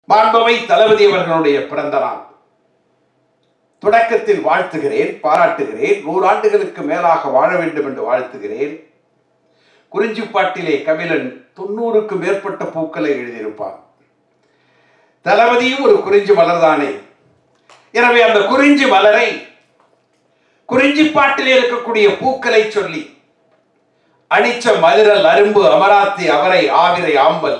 மாண்பவை தளபதி அவர்களுடைய பிறந்த நாள் தொடக்கத்தில் வாழ்த்துகிறேன் பாராட்டுகிறேன் நூறாண்டுகளுக்கு மேலாக வாழ வேண்டும் என்று வாழ்த்துகிறேன் குறிஞ்சிப்பாட்டிலே கபிலன் தொண்ணூறுக்கு மேற்பட்ட பூக்களை எழுதியிருப்பான் தளபதியும் ஒரு குறிஞ்சி மலர்தானே எனவே அந்த குறிஞ்சி மலரை குறிஞ்சிப்பாட்டிலே இருக்கக்கூடிய பூக்களை சொல்லி அனிச்ச மதுரல் அரும்பு அமராத்தி அவரை ஆவிரை ஆம்பல்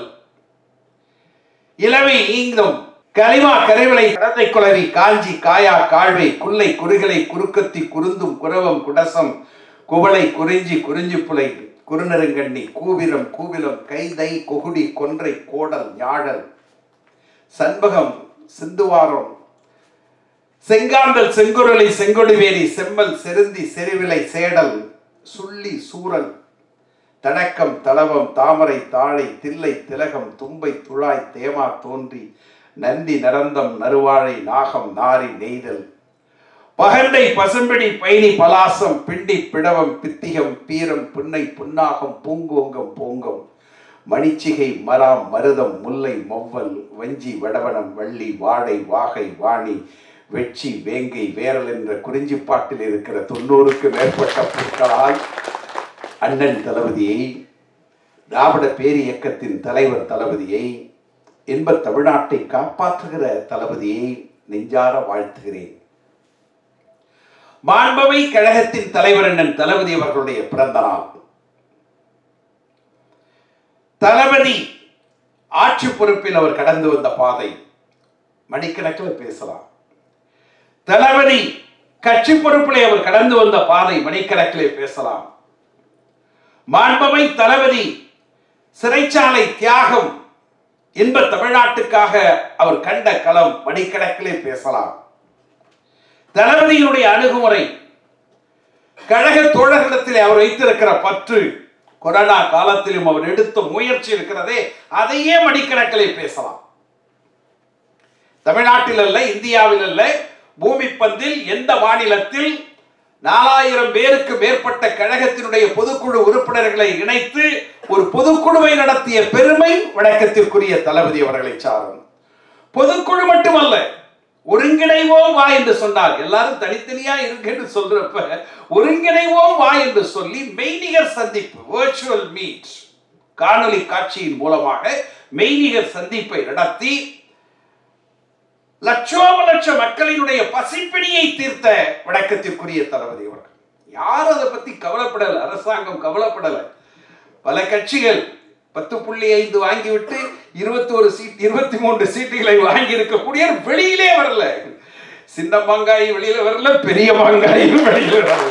இளவை ஈங்கம் கலிமா கரைவளை கடத்தை குளவி காஞ்சி காயா காழ்வை குல்லை குறுகலை குறுக்கத்தி குருந்தும் குரவம் குடசம் குவளை குறிஞ்சி குறிஞ்சி புலை குறுநெருங்கண்ணி கூவிரம் கூவிலம் கைதை கொகுடி கொன்றை கோடல் ஞாழல் சண்பகம் சிந்துவாரம் செங்காந்தல் செங்குரலை செங்கொடிவேரி செம்மல் செருந்தி செருவிலை சேடல் சுள்ளி சூரல் தடக்கம் தளவம் தாமரை தாழை தில்லை திலகம் தும்பை துழாய் தேமா தோன்றி நந்தி நரந்தம் நறுவாழை நாகம் நாரி நெய்தல் பகண்டை பசும்பிடி பயணி பலாசம் பிண்டி பிடவம் பித்திகம் பீரம் புன்னை புன்னாகம் பூங்கோங்கம் பூங்கம் மணிச்சிகை மராம் மருதம் முல்லை மொவ்வல் வஞ்சி வடவனம் வள்ளி வாழை வாகை வாணி வெச்சி வேங்கை வேரல் என்ற குறிஞ்சிப்பாட்டில் இருக்கிற தொண்ணூறுக்கு மேற்பட்ட பூக்களால் அண்ணன் தளபதியை திராவிட பேரியக்கத்தின் தலைவர் தளபதியை இன்பத் தமிழ்நாட்டை காப்பாற்றுகிற தளபதியை நெஞ்சார வாழ்த்துகிறேன் மாண்பவை கழகத்தின் தலைவர் அண்ணன் தளபதி அவர்களுடைய பிறந்த நாள் தளபதி ஆட்சி பொறுப்பில் அவர் கடந்து வந்த பாதை மணிக்கணக்கில் பேசலாம் தளபதி கட்சி பொறுப்பிலே அவர் கடந்து வந்த பாதை மணிக்கணக்கிலே பேசலாம் மாண்பவை தளபதி சிறைச்சாலை தியாகம் இன்ப தமிழ்நாட்டுக்காக அவர் கண்ட களம் மணிக்கணக்கிலே பேசலாம் தளபதியினுடைய அணுகுமுறை கழக தோழர்களிடத்தில் அவர் வைத்திருக்கிற பற்று கொரோனா காலத்திலும் அவர் எடுத்த முயற்சி இருக்கிறதே அதையே மணிக்கணக்கிலே பேசலாம் தமிழ்நாட்டில் அல்ல இந்தியாவில் அல்ல பூமி பந்தில் எந்த மாநிலத்தில் நாலாயிரம் பேருக்கு மேற்பட்ட கழகத்தினுடைய பொதுக்குழு உறுப்பினர்களை இணைத்து ஒரு பொதுக்குழுவை நடத்திய பெருமை வழக்கத்திற்குரிய தளபதி அவர்களை சாரும் பொதுக்குழு மட்டுமல்ல ஒருங்கிணைவோம் வா என்று சொன்னார் எல்லாரும் தனித்தனியா இருக்கு என்று சொல்றப்ப ஒருங்கிணைவோம் வா என்று சொல்லி மெய்நிகர் சந்திப்பு வர்ச்சுவல் மீட் காணொலி காட்சியின் மூலமாக மெய்நிகர் சந்திப்பை நடத்தி லட்சோப லட்ச மக்களினுடைய பசிப்பிணியை தீர்த்த வழக்கத்திற்குரிய தளபதி அவர்கள் யாரும் அதை பத்தி கவலைப்படல அரசாங்கம் கவலைப்படல பல கட்சிகள் பத்து புள்ளி ஐந்து வாங்கிவிட்டு இருபத்தி ஒரு சீட் இருபத்தி மூன்று சீட்டுகளை வாங்கி இருக்கக்கூடிய வெளியிலே வரல சின்ன மாங்காய் வெளியில வரல பெரிய மாங்காயும் வெளியில வரல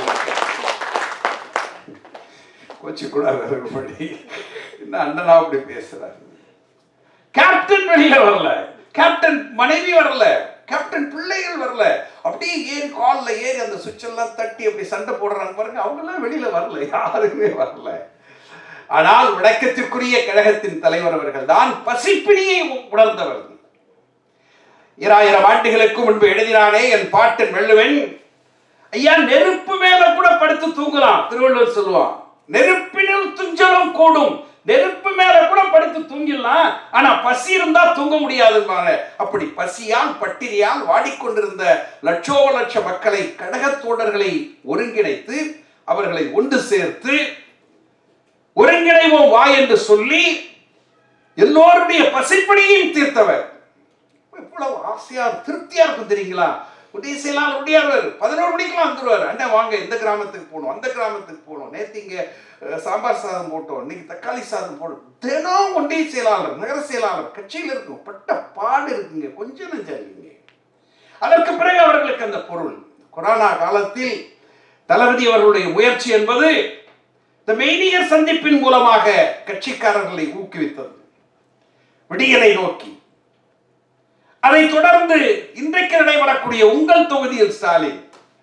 கோச்சு கூட படி என்ன அண்ணனா அப்படி பேசுறாரு கேப்டன் வெளியில வரல கேப்டன் மனைவி வரல கேப்டன் பிள்ளைகள் வரல அப்படியே ஏறி கால்ல ஏறி அந்த சுவிட்ச் எல்லாம் தட்டி அப்படி சண்டை போடுறாங்க பாருங்க அவங்கெல்லாம் வெளியில வரல யாருமே வரல ஆனால் வழக்கத்திற்குரிய கழகத்தின் தலைவர் அவர்கள் தான் பசிப்பிணியை உணர்ந்தவர் இராயிரம் ஆண்டுகளுக்கு முன்பு எழுதினானே என் பாட்டன் வெள்ளுவன் ஐயா நெருப்பு மேல கூட படுத்து தூங்கலாம் திருவள்ளுவர் சொல்லுவான் நெருப்பினும் துஞ்சலும் கூடும் நெருப்பு மேல கூட படுத்து தூங்கிடலாம் ஆனா பசி இருந்தா தூங்க முடியாதுப்பாங்க அப்படி பசியால் பட்டினியால் வாடிக்கொண்டிருந்த லட்சோப லட்ச மக்களை கழகத்தோடர்களை ஒருங்கிணைத்து அவர்களை ஒன்று சேர்த்து ஒருங்கிணைவோம் வா என்று சொல்லி எல்லோருடைய பசிப்படியையும் தீர்த்தவர் இவ்வளவு ஆசையா திருப்தியா இருக்கும் தெரியுங்களா உடைய செயலாளர் உடையார் பதினோரு மணிக்கெல்லாம் வந்துருவார் அண்ணன் வாங்க இந்த கிராமத்துக்கு போகணும் அந்த கிராமத்துக்கு போகணும் நேற்று இங்க சாம்பார் சாதம் போட்டோம் இன்னைக்கு தக்காளி சாதம் போடும் தினம் ஒன்றிய செயலாளர் நகர செயலாளர் கட்சியில் இருக்கும் பட்ட பாடு இருக்குங்க கொஞ்சம் நெஞ்சம் இல்லைங்க அதற்கு பிறகு அவர்களுக்கு அந்த பொருள் கொரோனா காலத்தில் தளபதி அவர்களுடைய முயற்சி என்பது இந்த மெய்நிகர் சந்திப்பின் மூலமாக கட்சிக்காரர்களை ஊக்குவித்தது விடியலை நோக்கி அதை தொடர்ந்து இன்றைக்கு நடைபெறக்கூடிய உங்கள் தொகுதியில் ஸ்டாலின்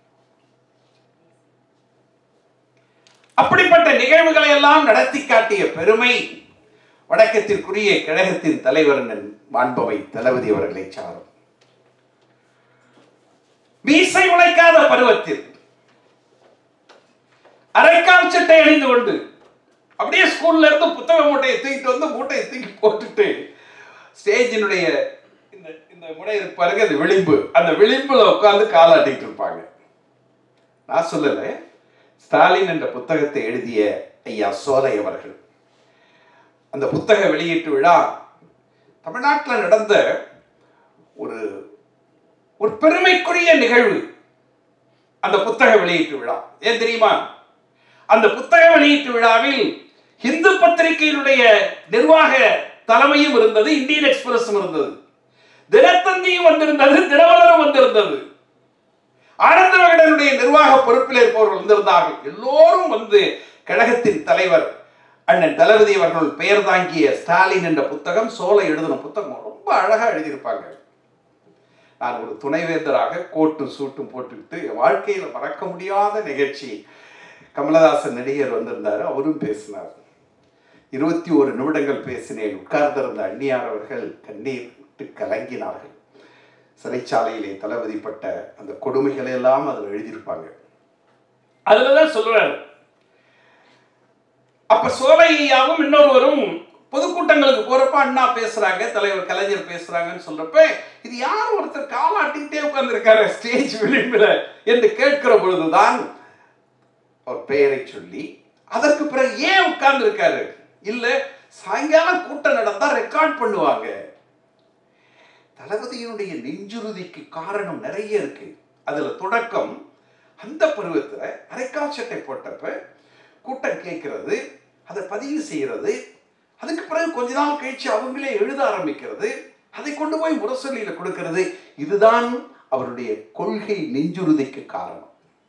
அப்படிப்பட்ட நிகழ்வுகளை எல்லாம் நடத்தி காட்டிய பெருமை வடக்கத்திற்குரிய கழகத்தின் தலைவர் மாண்பவை தளபதி அவர்களை சாரும் மீசை உழைக்காத பருவத்தில் அரைக்கால் சட்டை அணிந்து கொண்டு அப்படியே ஸ்கூல்ல இருந்து புத்தக மூட்டையை தூக்கிட்டு வந்து மூட்டையை தூக்கி போட்டுட்டு ஸ்டேஜினுடைய இந்த இந்த முனை இருக்கு பாருங்க இந்த விளிம்பு அந்த விளிம்புல உட்கார்ந்து காலாட்டிட்டு இருப்பாங்க நான் சொல்லல ஸ்டாலின் என்ற புத்தகத்தை எழுதிய ஐயா சோலை அவர்கள் அந்த புத்தக வெளியீட்டு விழா தமிழ்நாட்டில் நடந்த ஒரு ஒரு பெருமைக்குரிய நிகழ்வு அந்த புத்தக வெளியீட்டு விழா ஏன் தெரியுமா அந்த புத்தக வெளியீட்டு விழாவில் இந்து பத்திரிகையினுடைய நிர்வாக தலைமையும் இருந்தது இந்தியன் எக்ஸ்பிரஸும் இருந்தது தினத்தந்தியும் வந்திருந்தது தினமலரும் வந்திருந்தது ஆனந்த விகடனுடைய நிர்வாக பொறுப்பில் இருப்பவர்கள் வந்திருந்தார்கள் எல்லோரும் வந்து கழகத்தின் தலைவர் அண்ணன் தளபதி அவர்கள் பெயர் தாங்கிய ஸ்டாலின் என்ற புத்தகம் சோலை எழுதின புத்தகம் ரொம்ப அழகா எழுதியிருப்பாங்க நான் ஒரு துணைவேந்தராக கோட்டு சூட்டும் போட்டுக்கிட்டு என் வாழ்க்கையில மறக்க முடியாத நிகழ்ச்சி கமலஹாசன் நடிகர் வந்திருந்தாரு அவரும் பேசினார் இருபத்தி ஒரு நிமிடங்கள் பேசினேன் உட்கார்ந்திருந்த அந்நியார் அவர்கள் கண்ணீர் விட்டு கலங்கினார்கள் சிறைச்சாலையிலே தளபதிப்பட்ட அந்த கொடுமைகளை எல்லாம் அதில் எழுதியிருப்பாங்க அதுலதான் சொல்லுவார் அப்ப சோலையாவும் இன்னொருவரும் பொதுக்கூட்டங்களுக்கு போறப்ப அண்ணா பேசுறாங்க தலைவர் கலைஞர் பேசுறாங்கன்னு சொல்றப்ப இது யார் ஒருத்தர் காலாட்டிக்கிட்டே உட்கார்ந்துருக்காரு ஸ்டேஜ் விளிம்புல என்று கேட்கிற பொழுதுதான் அவர் பெயரை சொல்லி அதற்கு பிறகு ஏன் உட்கார்ந்து இருக்காரு இல்ல சாயங்காலம் கூட்டம் நடந்தா ரெக்கார்ட் பண்ணுவாங்க தளபதியினுடைய நெஞ்சுறுதிக்கு காரணம் நிறைய இருக்கு அதுல தொடக்கம் அந்த பருவத்துல அரைக்கால் சட்டை போட்டப்ப கூட்டம் கேட்கிறது அதை பதிவு செய்யறது அதுக்கு பிறகு கொஞ்ச நாள் கழிச்சு அவங்களே எழுத ஆரம்பிக்கிறது அதை கொண்டு போய் முரசொலியில கொடுக்கிறது இதுதான் அவருடைய கொள்கை நெஞ்சுறுதிக்கு காரணம்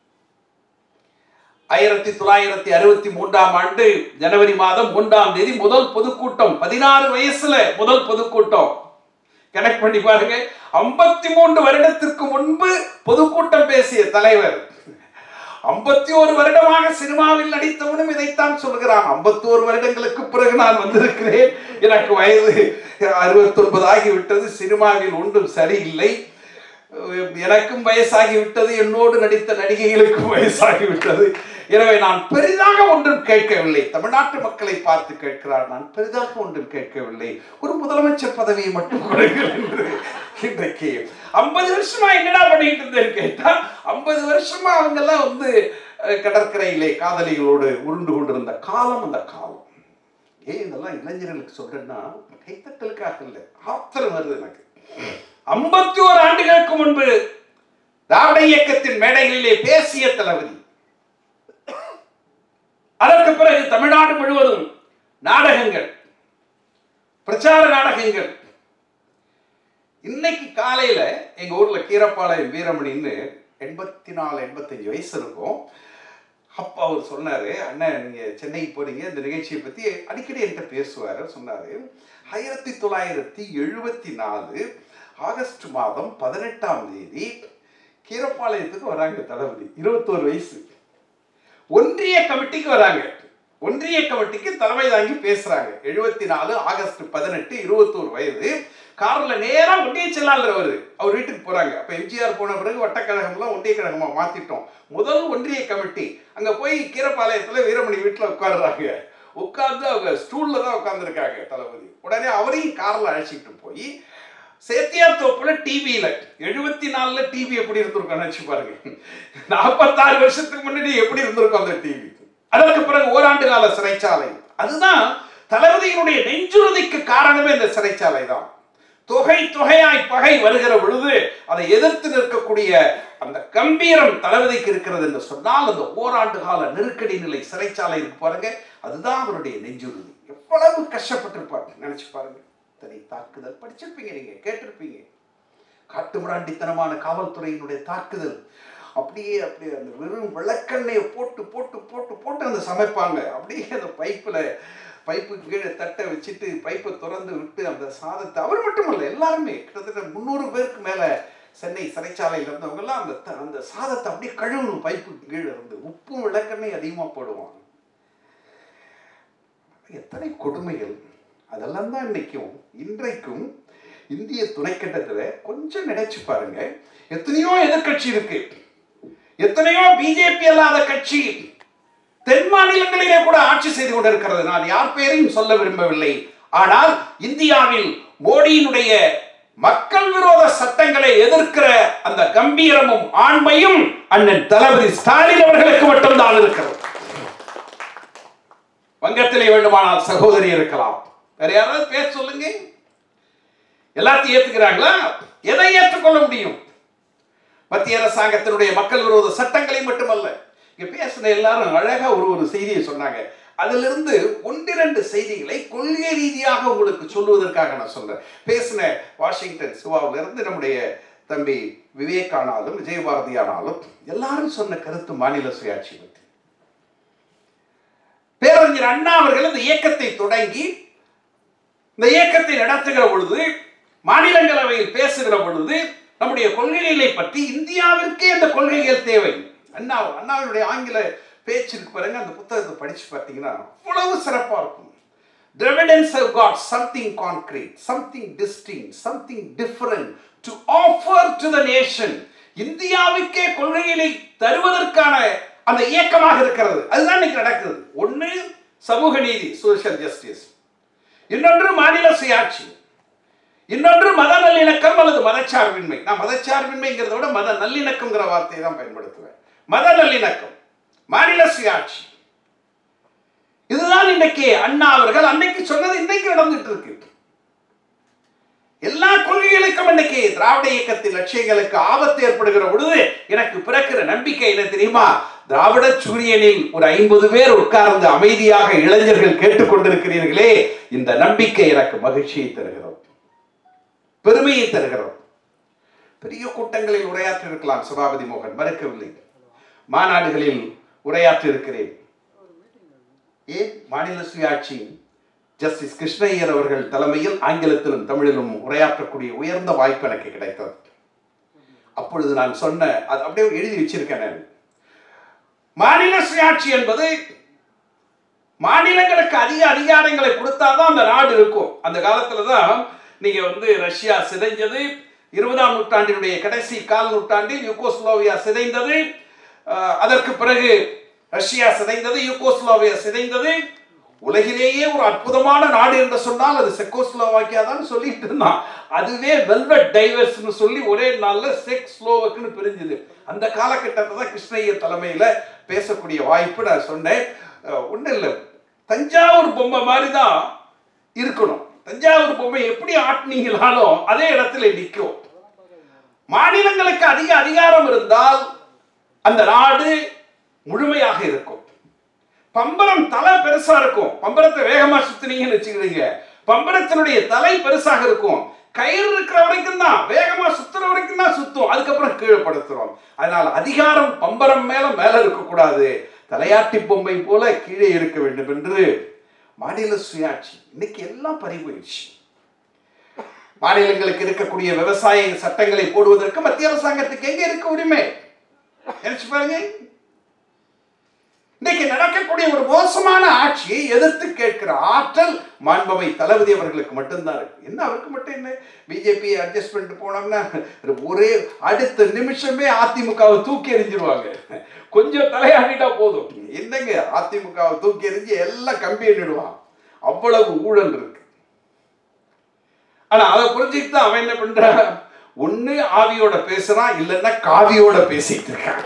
ஆயிரத்தி தொள்ளாயிரத்தி அறுபத்தி மூன்றாம் ஆண்டு ஜனவரி மாதம் மூன்றாம் தேதி முதல் பொதுக்கூட்டம் பதினாறு வயசுல முதல் பொதுக்கூட்டம் கனெக்ட் பண்ணி பாருங்க ஐம்பத்தி மூன்று வருடத்திற்கு முன்பு பொதுக்கூட்டம் பேசிய தலைவர் ஐம்பத்தி ஒரு வருடமாக சினிமாவில் நடித்தவனும் இதைத்தான் சொல்கிறான் ஐம்பத்தி ஒரு வருடங்களுக்கு பிறகு நான் வந்திருக்கிறேன் எனக்கு வயது அறுபத்தொன்பது ஆகிவிட்டது சினிமாவில் ஒன்றும் சரியில்லை எனக்கும் வயசாகிவிட்டது என்னோடு நடித்த நடிகைகளுக்கும் வயசாகிவிட்டது எனவே நான் பெரிதாக ஒன்றும் கேட்கவில்லை தமிழ்நாட்டு மக்களை பார்த்து கேட்கிறார் நான் பெரிதாக ஒன்றும் கேட்கவில்லை ஒரு முதலமைச்சர் பதவியை மட்டும் கொடுங்கள் என்று இன்றைக்கு ஐம்பது வருஷமா என்னடா பண்ணிட்டு இருந்தேன்னு கேட்டா ஐம்பது வருஷமா அவங்க எல்லாம் வந்து அஹ், கடற்கரையிலே காதலிகளோடு உருண்டு கொண்டிருந்த காலம் அந்த காலம் ஏன் இதெல்லாம் இளைஞர்களுக்கு சொல்றேன்னா கைத்தட்டலுக்காக இல்லை ஆத்திரம் வருது எனக்கு ஐம்பத்தி ஓரு ஆண்டுகளுக்கு முன்பு திராவிட இயக்கத்தின் மேடைகளிலே பேசிய தளபதி அதற்கு பிறகு தமிழ்நாடு முழுவதும் நாடகங்கள் பிரச்சார நாடகங்கள் இன்னைக்கு காலையில எங்க ஊர்ல கீரப்பாளையம் வீரமணின்னு எண்பத்தி நாலு எண்பத்தஞ்சு வயசு இருக்கும் அப்போ அவர் சொன்னாரு அண்ணன் நீங்க சென்னைக்கு போறீங்க இந்த நிகழ்ச்சியை பத்தி அடிக்கடி என்கிட்ட பேசுவாரு சொன்னாரு ஆயிரத்தி தொள்ளாயிரத்தி எழுபத்தி நாலு ஆகஸ்ட் மாதம் பதினெட்டாம் தேதி கீரப்பாளையத்துக்கு வராங்க தளபதி இருபத்தோரு வயசு ஒன்றிய கமிட்டிக்கு வராங்க ஒன்றிய கமிட்டிக்கு தலைமை தாங்கி பேசுறாங்க எழுபத்தி நாலு ஆகஸ்ட் பதினெட்டு இருபத்தோரு வயது கார்ல நேரா ஒன்றிய செயலாளர் அவர் வீட்டுக்கு போறாங்க அப்ப எம்ஜிஆர் போன பிறகு வட்டக்கழகம்லாம் ஒன்றிய கழகமா மாத்திட்டோம் முதல் ஒன்றிய கமிட்டி அங்க போய் கீரப்பாளையத்துல வீரமணி வீட்டுல உட்கார்றாங்க உட்கார்ந்து அவங்க ஸ்டூல்ல தான் உட்கார்ந்துருக்காங்க தளபதி உடனே அவரையும் கார்ல அழைச்சிட்டு போய் சேத்தியார் தோப்புல டிவியில எழுபத்தி நாலுல டிவி எப்படி இருந்திருக்கும் நினைச்சு பாருங்க நாற்பத்தாறு வருஷத்துக்கு முன்னாடி எப்படி இருந்திருக்கும் அந்த டிவி அதற்கு பிறகு ஓராண்டு கால சிறைச்சாலை அதுதான் தளபதியினுடைய நெஞ்சுறுதிக்கு காரணமே இந்த சிறைச்சாலை தான் தொகை தொகையாய் பகை வருகிற பொழுது அதை எதிர்த்து நிற்கக்கூடிய அந்த கம்பீரம் தளபதிக்கு இருக்கிறது என்று சொன்னால் அந்த ஓராண்டு கால நெருக்கடி நிலை சிறைச்சாலை இருக்கு பாருங்க அதுதான் அவருடைய நெஞ்சுறுதி எவ்வளவு கஷ்டப்பட்டிருப்பாரு நினைச்சு பாருங்க தனி தாக்குதல் படிச்சிருப்பீங்க நீங்க கேட்டிருப்பீங்க காட்டுமிராண்டித்தனமான காவல்துறையினுடைய தாக்குதல் அப்படியே அப்படியே அந்த வெறும் விளக்கெண்ணெயை போட்டு போட்டு போட்டு போட்டு அந்த சமைப்பாங்க அப்படியே அந்த பைப்பில் பைப்புக்கு கீழே தட்டை வச்சுட்டு பைப்பை திறந்து விட்டு அந்த சாதத்தை அவர் மட்டுமல்ல எல்லாருமே கிட்டத்தட்ட முந்நூறு பேருக்கு மேலே சென்னை சிறைச்சாலையில் இருந்தவங்கெல்லாம் அந்த த- அந்த சாதத்தை அப்படியே கழுவணும் பைப்புக்கு கீழே இருந்து உப்பும் விளக்கெண்ணெய் அதிகமாக போடுவாங்க எத்தனை கொடுமைகள் அதெல்லாம் தான் இன்னைக்கும் இன்றைக்கும் இந்திய துணைக்கண்டத்தில் கொஞ்சம் நினைச்சு பாருங்க எத்தனையோ எதிர்க்கட்சி இருக்கு எத்தனையோ பிஜேபி அல்லாத கட்சி தென் மாநிலங்களிலே கூட ஆட்சி செய்து கொண்டிருக்கிறது நான் யார் பெயரையும் சொல்ல விரும்பவில்லை ஆனால் இந்தியாவில் மோடியினுடைய மக்கள் விரோத சட்டங்களை எதிர்க்கிற அந்த கம்பீரமும் ஆண்மையும் அண்ணன் தளபதி ஸ்டாலின் அவர்களுக்கு மட்டும்தான் இருக்கிறது வங்கத்திலே வேண்டுமானால் சகோதரி இருக்கலாம் வேற யாராவது பேச சொல்லுங்க எல்லாத்தையும் ஏத்துக்கிறாங்களா எதை ஏற்றுக்கொள்ள முடியும் மத்திய அரசாங்கத்தினுடைய மக்கள் விரோத சட்டங்களை மட்டுமல்ல இங்க பேசின எல்லாரும் அழகா ஒரு ஒரு செய்தியை சொன்னாங்க அதிலிருந்து ஒன்றிரண்டு செய்திகளை கொள்கை ரீதியாக உங்களுக்கு சொல்லுவதற்காக நான் சொல்றேன் பேசின வாஷிங்டன் சிவாவில இருந்து நம்முடைய தம்பி விவேக் ஆனாலும் விஜயபாரதி ஆனாலும் எல்லாரும் சொன்ன கருத்து மாநில சுயாட்சி பற்றி பேரறிஞர் அண்ணா அவர்கள் இந்த இயக்கத்தை தொடங்கி இந்த இயக்கத்தை நடத்துகிற பொழுது மாநிலங்களவையில் பேசுகிற பொழுது நம்முடைய கொள்கைகளை பற்றி இந்தியாவிற்கே அந்த கொள்கைகள் தேவை அண்ணா அண்ணாவினுடைய ஆங்கில பேச்சிற்கு பாருங்க அந்த புத்தகத்தை படிச்சு பார்த்தீங்கன்னா அவ்வளவு சிறப்பா இருக்கும் Dravidians have got something concrete, something distinct, something different to offer to the nation. இந்தியாவுக்கே கொள்கைகளை தருவதற்கான அந்த இயக்கமாக இருக்கிறது அதுதான் இன்னைக்கு நடக்குது ஒன்று சமூக நீதி சோஷியல் ஜஸ்டிஸ் இன்னொன்று மாநில சுயாட்சி இன்னொன்று மத நல்லிணக்கம் அல்லது மதச்சார்பின்மை நான் மதச்சார்பின்மைங்கிறத விட மத நல்லிணக்கம்ங்கிற வார்த்தையை தான் பயன்படுத்துவேன் மத நல்லிணக்கம் மாநில சுயாட்சி இதுதான் இன்னைக்கு அண்ணா அவர்கள் அன்னைக்கு சொன்னது இன்னைக்கு நடந்துட்டு இருக்கு எல்லா கொள்கைகளுக்கும் இன்னைக்கு திராவிட இயக்கத்தின் லட்சியங்களுக்கு ஆபத்து ஏற்படுகிற பொழுது எனக்கு பிறக்கிற நம்பிக்கை என்ன தெரியுமா திராவிட சூரியனில் ஒரு ஐம்பது பேர் உட்கார்ந்து அமைதியாக இளைஞர்கள் கேட்டுக்கொண்டிருக்கிறீர்களே இந்த நம்பிக்கை எனக்கு மகிழ்ச்சியை தருகிறது பெருமையை தருகிறது பெரிய கூட்டங்களில் உரையாற்றி இருக்கலாம் சபாபதி மோகன் மறுக்கவில்லை மாநாடுகளில் உரையாற்றி இருக்கிறேன் ஏன் மாநில சுயாட்சி ஜஸ்டிஸ் கிருஷ்ணய்யர் அவர்கள் தலைமையில் ஆங்கிலத்திலும் தமிழிலும் உரையாற்றக்கூடிய உயர்ந்த வாய்ப்பு எனக்கு கிடைத்தது அப்பொழுது நான் சொன்ன அது அப்படியே எழுதி வச்சிருக்கேன் நான் மாநில சுயாட்சி என்பது மாநிலங்களுக்கு அதிக அதிகாரங்களை கொடுத்தாதான் அந்த நாடு இருக்கும் அந்த காலத்துல தான் நீங்க வந்து ரஷ்யா சிதைஞ்சது இருபதாம் நூற்றாண்டினுடைய கடைசி கால் நூற்றாண்டில் யூகோஸ்லோவியா சிதைந்தது அஹ், அதற்கு பிறகு ரஷ்யா சிதைந்தது யூகோஸ்லோவியா சிதைந்தது உலகிலேயே ஒரு அற்புதமான நாடு என்று சொன்னால் அது செக்கோஸ்லோவாக்கியா தான் சொல்லிட்டு இருந்தான் அதுவே வெல்வெட் டைவர்ஸ்னு சொல்லி ஒரே நாள்ல செக் ஸ்லோவக்குன்னு பிரிஞ்சுது அந்த காலகட்டத்தை தான் கிருஷ்ணய்யர் தலைமையில பேசக்கூடிய வாய்ப்பு நான் சொன்னேன் ஒன்றும் இல்லை தஞ்சாவூர் பொம்மை மாதிரி தான் இருக்கணும் தஞ்சாவூர் பொம்மை எப்படி ஆட்டினீங்களாலும் அதே இடத்துல நிற்கும் மாநிலங்களுக்கு அதிக அதிகாரம் இருந்தால் அந்த நாடு முழுமையாக இருக்கும் பம்பரம் தலை பெருசா இருக்கும் பம்பரத்தை வேகமா சுத்தினீங்கன்னு வச்சுக்கிறீங்க பம்பரத்தினுடைய தலை பெருசாக இருக்கும் கயிறு இருக்கிற வரைக்கும் தான் வேகமா சுத்துற வரைக்கும் தான் சுத்தும் அதுக்கப்புறம் கீழே படுத்துறோம் அதனால அதிகாரம் பம்பரம் மேல மேல இருக்கக்கூடாது தலையாட்டி பொம்மை போல கீழே இருக்க வேண்டும் என்று மாநில சுயாட்சி இன்னைக்கு எல்லாம் பறி போயிடுச்சு மாநிலங்களுக்கு இருக்கக்கூடிய விவசாய சட்டங்களை போடுவதற்கு மத்திய அரசாங்கத்துக்கு எங்க இருக்க உரிமை நினைச்சு பாருங்க இன்னைக்கு நடக்கக்கூடிய ஒரு மோசமான ஆட்சியை எதிர்த்து கேட்கிற ஆற்றல் மாண்பமை தளபதி அவர்களுக்கு மட்டும்தான் இருக்கு என்ன அவருக்கு மட்டும் என்ன பிஜேபி அட்ஜஸ்ட் பண்ணிட்டு போனோம்னா ஒரே அடுத்த நிமிஷமே அதிமுகவை தூக்கி எறிஞ்சிருவாங்க கொஞ்சம் தலையாடிட்டா போதும் என்னங்க அதிமுகவை தூக்கி எறிஞ்சு எல்லாம் கம்பி எண்ணிடுவான் அவ்வளவு ஊழல் இருக்கு ஆனா அதை புரிஞ்சுக்கிட்டு தான் அவன் என்ன பண்றான் ஒண்ணு ஆவியோட பேசுறான் இல்லைன்னா காவியோட பேசிட்டு இருக்கான்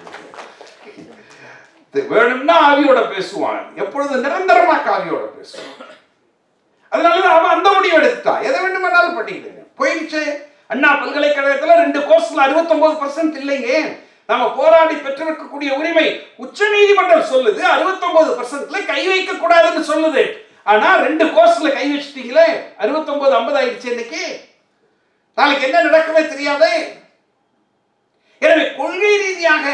இது வேணும்னா ஆவியோட பேசுவான் எப்பொழுது நிரந்தரமா காவியோட பேசுவான் அதனாலதான் அவன் அந்த முடிவு எடுத்துட்டான் எதை வேண்டுமானாலும் பண்ணிக்கிடுங்க போயிடுச்சு அண்ணா பல்கலைக்கழகத்துல ரெண்டு கோர்ஸ்ல அறுபத்தொன்பது பர்சன்ட் இல்லைங்க நாம போராடி பெற்றிருக்கக்கூடிய உரிமை உச்ச நீதிமன்றம் சொல்லுது அறுபத்தொன்பது பர்சன்ட்ல கை வைக்க கூடாதுன்னு சொல்லுது ஆனா ரெண்டு கோர்ஸ்ல கை வச்சிட்டீங்களே அறுபத்தொன்பது ஐம்பது ஆயிடுச்சு இன்னைக்கு நாளைக்கு என்ன நடக்குமே தெரியாது எனவே கொள்கை ரீதியாக